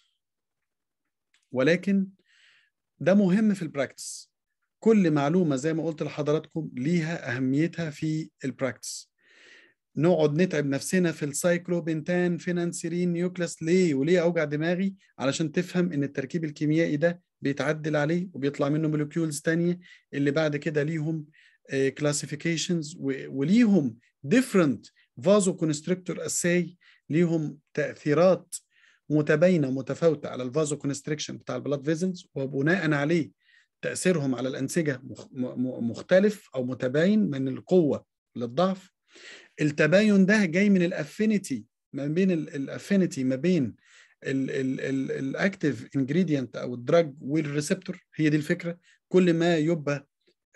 ولكن ده مهم في البراكتس كل معلومة زي ما قلت لحضراتكم ليها أهميتها في البراكتس نقعد نتعب نفسنا في السايكلوبنتان فينانسيرين نيوكلاس ليه وليه اوجع دماغي علشان تفهم ان التركيب الكيميائي ده بيتعدل عليه وبيطلع منه مولكيولز تانية اللي بعد كده ليهم كلاسيفيكيشنز وليهم different vasoconstrictor assay ليهم تاثيرات متباينه متفاوته على الفازو كونستريكشن بتاع البلاد فيزلز وبناء عليه تاثيرهم على الانسجه مختلف او متباين من القوه للضعف التباين ده جاي من الافينيتي ما بين الافينيتي ما بين الاكتيف انجريدينت او الدراج والريسبتور هي دي الفكره كل ما يبقى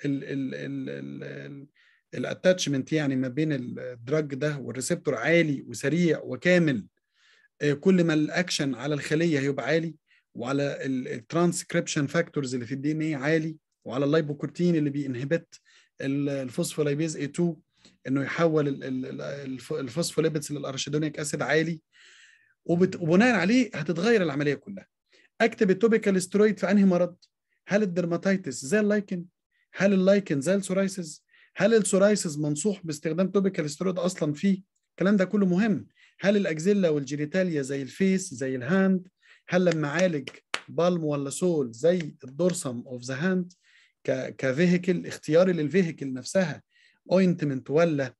الاتاتشمنت يعني ما بين الدراج ده والريسبتور عالي وسريع وكامل كل ما الاكشن على الخليه هيبقى عالي وعلى الترانسكريبشن فاكتورز اللي في الدي ان اي عالي وعلى اللايبوكورتين اللي بينهبت الفوسفولايبيز اي 2 انه يحول الفوسفوليبيدز للارشيدونيك اسيد عالي وبناء عليه هتتغير العمليه كلها اكتب التوبيكال سترويد في انهي مرض هل الدرماتيتس زي اللايكن هل اللايكن زي السورايسيس هل السورايسيس منصوح باستخدام توبيكال سترويد اصلا فيه الكلام ده كله مهم هل الاكزيلا والجينيتاليا زي الفيس زي الهاند هل لما اعالج بالم ولا سول زي الدورسم اوف ذا هاند كفيهيكل اختياري للفيهيكل نفسها اوينتمنت ولا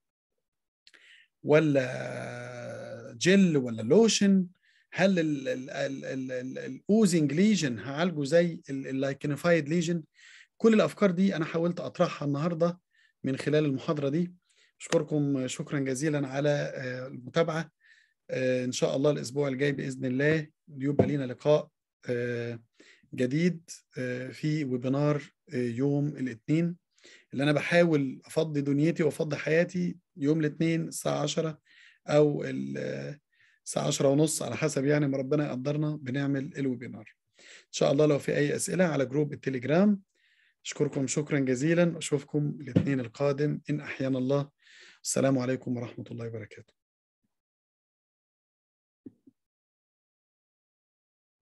ولا جل ولا لوشن هل الاوزنج ليجن هعالجه زي اللايكنيفايد ليجن كل الافكار دي انا حاولت اطرحها النهارده من خلال المحاضره دي اشكركم شكرا جزيلا على المتابعه ان شاء الله الاسبوع الجاي باذن الله يبقى لينا لقاء جديد في ويبينار يوم الاثنين اللي انا بحاول افضي دنيتي وافضي حياتي يوم الاثنين الساعه 10 او الساعه 10 ونص على حسب يعني ما ربنا يقدرنا بنعمل الويبينار ان شاء الله لو في اي اسئله على جروب التليجرام اشكركم شكرا جزيلا اشوفكم الاثنين القادم ان احيانا الله السلام عليكم ورحمه الله وبركاته